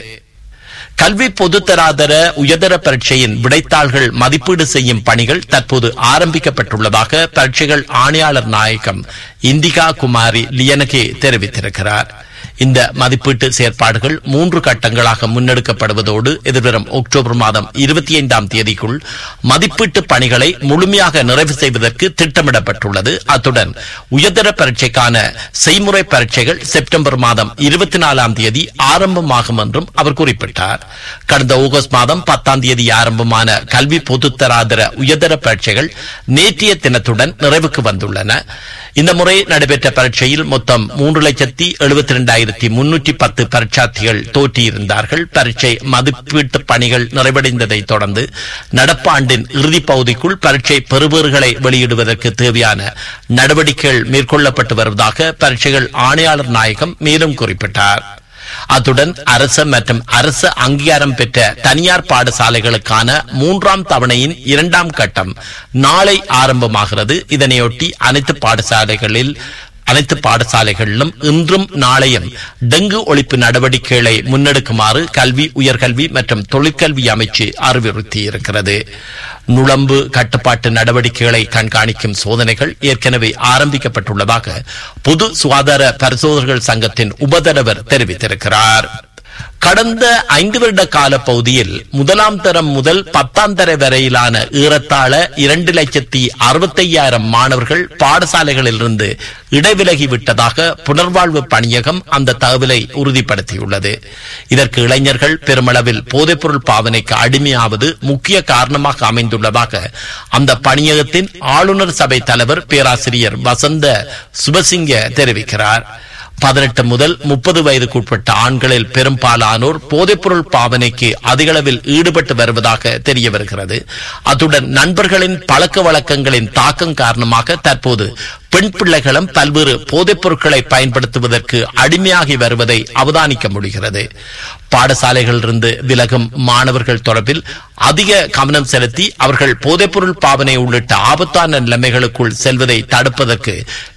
கல்வி பொதுத்தராதர உயர்தர பரீட்சையின் விடைத்தாள்கள் மதிப்பீடு செய்யும் பணிகள் தற்போது ஆரம்பிக்கப்பட்டுள்ளதாக பரீட்சைகள் ஆணையாளர் நாயகம் இந்திகா குமாரி லியனகே தெரிவித்திருக்கிறார் இந்த மதிப்பீட்டு செயற்பாடுகள் மூன்று கட்டங்களாக முன்னெடுக்கப்படுவதோடு எதிர்வரும் அக்டோபர் மாதம் இருபத்தி ஐந்தாம் தேதிக்குள் மதிப்பீட்டு பணிகளை முழுமையாக நிறைவு செய்வதற்கு திட்டமிடப்பட்டுள்ளது அத்துடன் உயர்தர பரீட்சைக்கான செய்முறை பரீட்சைகள் செப்டம்பர் மாதம் இருபத்தி நாலாம் தேதி ஆரம்பமாகும் என்றும் அவர் குறிப்பிட்டார் கடந்த ஆகஸ்ட் மாதம் பத்தாம் தேதி ஆரம்பமான கல்வி பொதுத்தராதர உயர்தர பரீட்சைகள் நேற்றைய தினத்துடன் நிறைவுக்கு வந்துள்ளன இந்த முறை நடைபெற்ற பரீட்சையில் மொத்தம் மூன்று லட்சத்தி எழுபத்தி இரண்டாயிரத்தி முன்னூற்றி பத்து பரீட்சார்த்திகள் தோற்றியிருந்தார்கள் பரீட்சை மதிப்பீட்டு பணிகள் நிறைவடைந்ததை தொடர்ந்து நடப்பாண்டின் இறுதிப் பகுதிக்குள் பரீட்சை பெறுபேறுகளை வெளியிடுவதற்கு தேவையான நடவடிக்கைகள் மேற்கொள்ளப்பட்டு வருவதாக பரீட்சைகள் ஆணையாளர் நாயகம் மேலும் குறிப்பிட்டார் அத்துடன் அரசு மற்றும் அரசு அங்கீகாரம் பெற்ற தனியார் பாடசாலைகளுக்கான மூன்றாம் தவணையின் இரண்டாம் கட்டம் நாளை ஆரம்பமாகிறது இதனையொட்டி அனைத்து பாடசாலைகளில் அனைத்து பாடசாலைகளிலும் இன்றும் நாளையும் டெங்கு ஒழிப்பு நடவடிக்கைகளை முன்னெடுக்குமாறு கல்வி உயர்கல்வி மற்றும் தொழிற்கல்வி அமைச்சு அறிவுறுத்தியிருக்கிறது நுழம்பு கட்டுப்பாட்டு நடவடிக்கைகளை கண்காணிக்கும் சோதனைகள் ஏற்கனவே ஆரம்பிக்கப்பட்டுள்ளதாக பொது சுகாதார பரிசோதகர்கள் சங்கத்தின் உபதலைவர் தெரிவித்திருக்கிறார் கடந்த ஐந்து வருட கால பகுதியில் முதலாம் தரம் முதல் பத்தாம் தர வரையிலான ஏறத்தாழ இரண்டு லட்சத்தி அறுபத்தையாயிரம் மாணவர்கள் பாடசாலைகளிலிருந்து இடைவிலகி விட்டதாக புனர்வாழ்வு பணியகம் அந்த தகவலை உறுதிப்படுத்தியுள்ளது இதற்கு இளைஞர்கள் பெருமளவில் போதைப்பொருள் பாவனைக்கு அடிமையாவது முக்கிய காரணமாக அமைந்துள்ளதாக அந்த பணியகத்தின் ஆளுநர் சபை தலைவர் பேராசிரியர் வசந்த சுபசிங்க தெரிவிக்கிறார் பதினெட்டு முதல் முப்பது வயதுக்குட்பட்ட ஆண்களில் பெரும்பாலானோர் போதைப்பொருள் பாவனைக்கு அதிகளவில் ஈடுபட்டு வருவதாக தெரிய வருகிறது அத்துடன் நண்பர்களின் பழக்க வழக்கங்களின் தாக்கம் காரணமாக தற்போது பெண் பிள்ளைகளும் பல்வேறு போதைப் பொருட்களை பயன்படுத்துவதற்கு அடிமையாகி வருவதை அவதானிக்க முடிகிறது பாடசாலைகளிலிருந்து விலகும் மாணவர்கள் தொடர்பில் அதிக கவனம் செலுத்தி அவர்கள் போதைப்பொருள் பாவனை உள்ளிட்ட ஆபத்தான நிலைமைகளுக்குள் செல்வதை தடுப்பதற்கு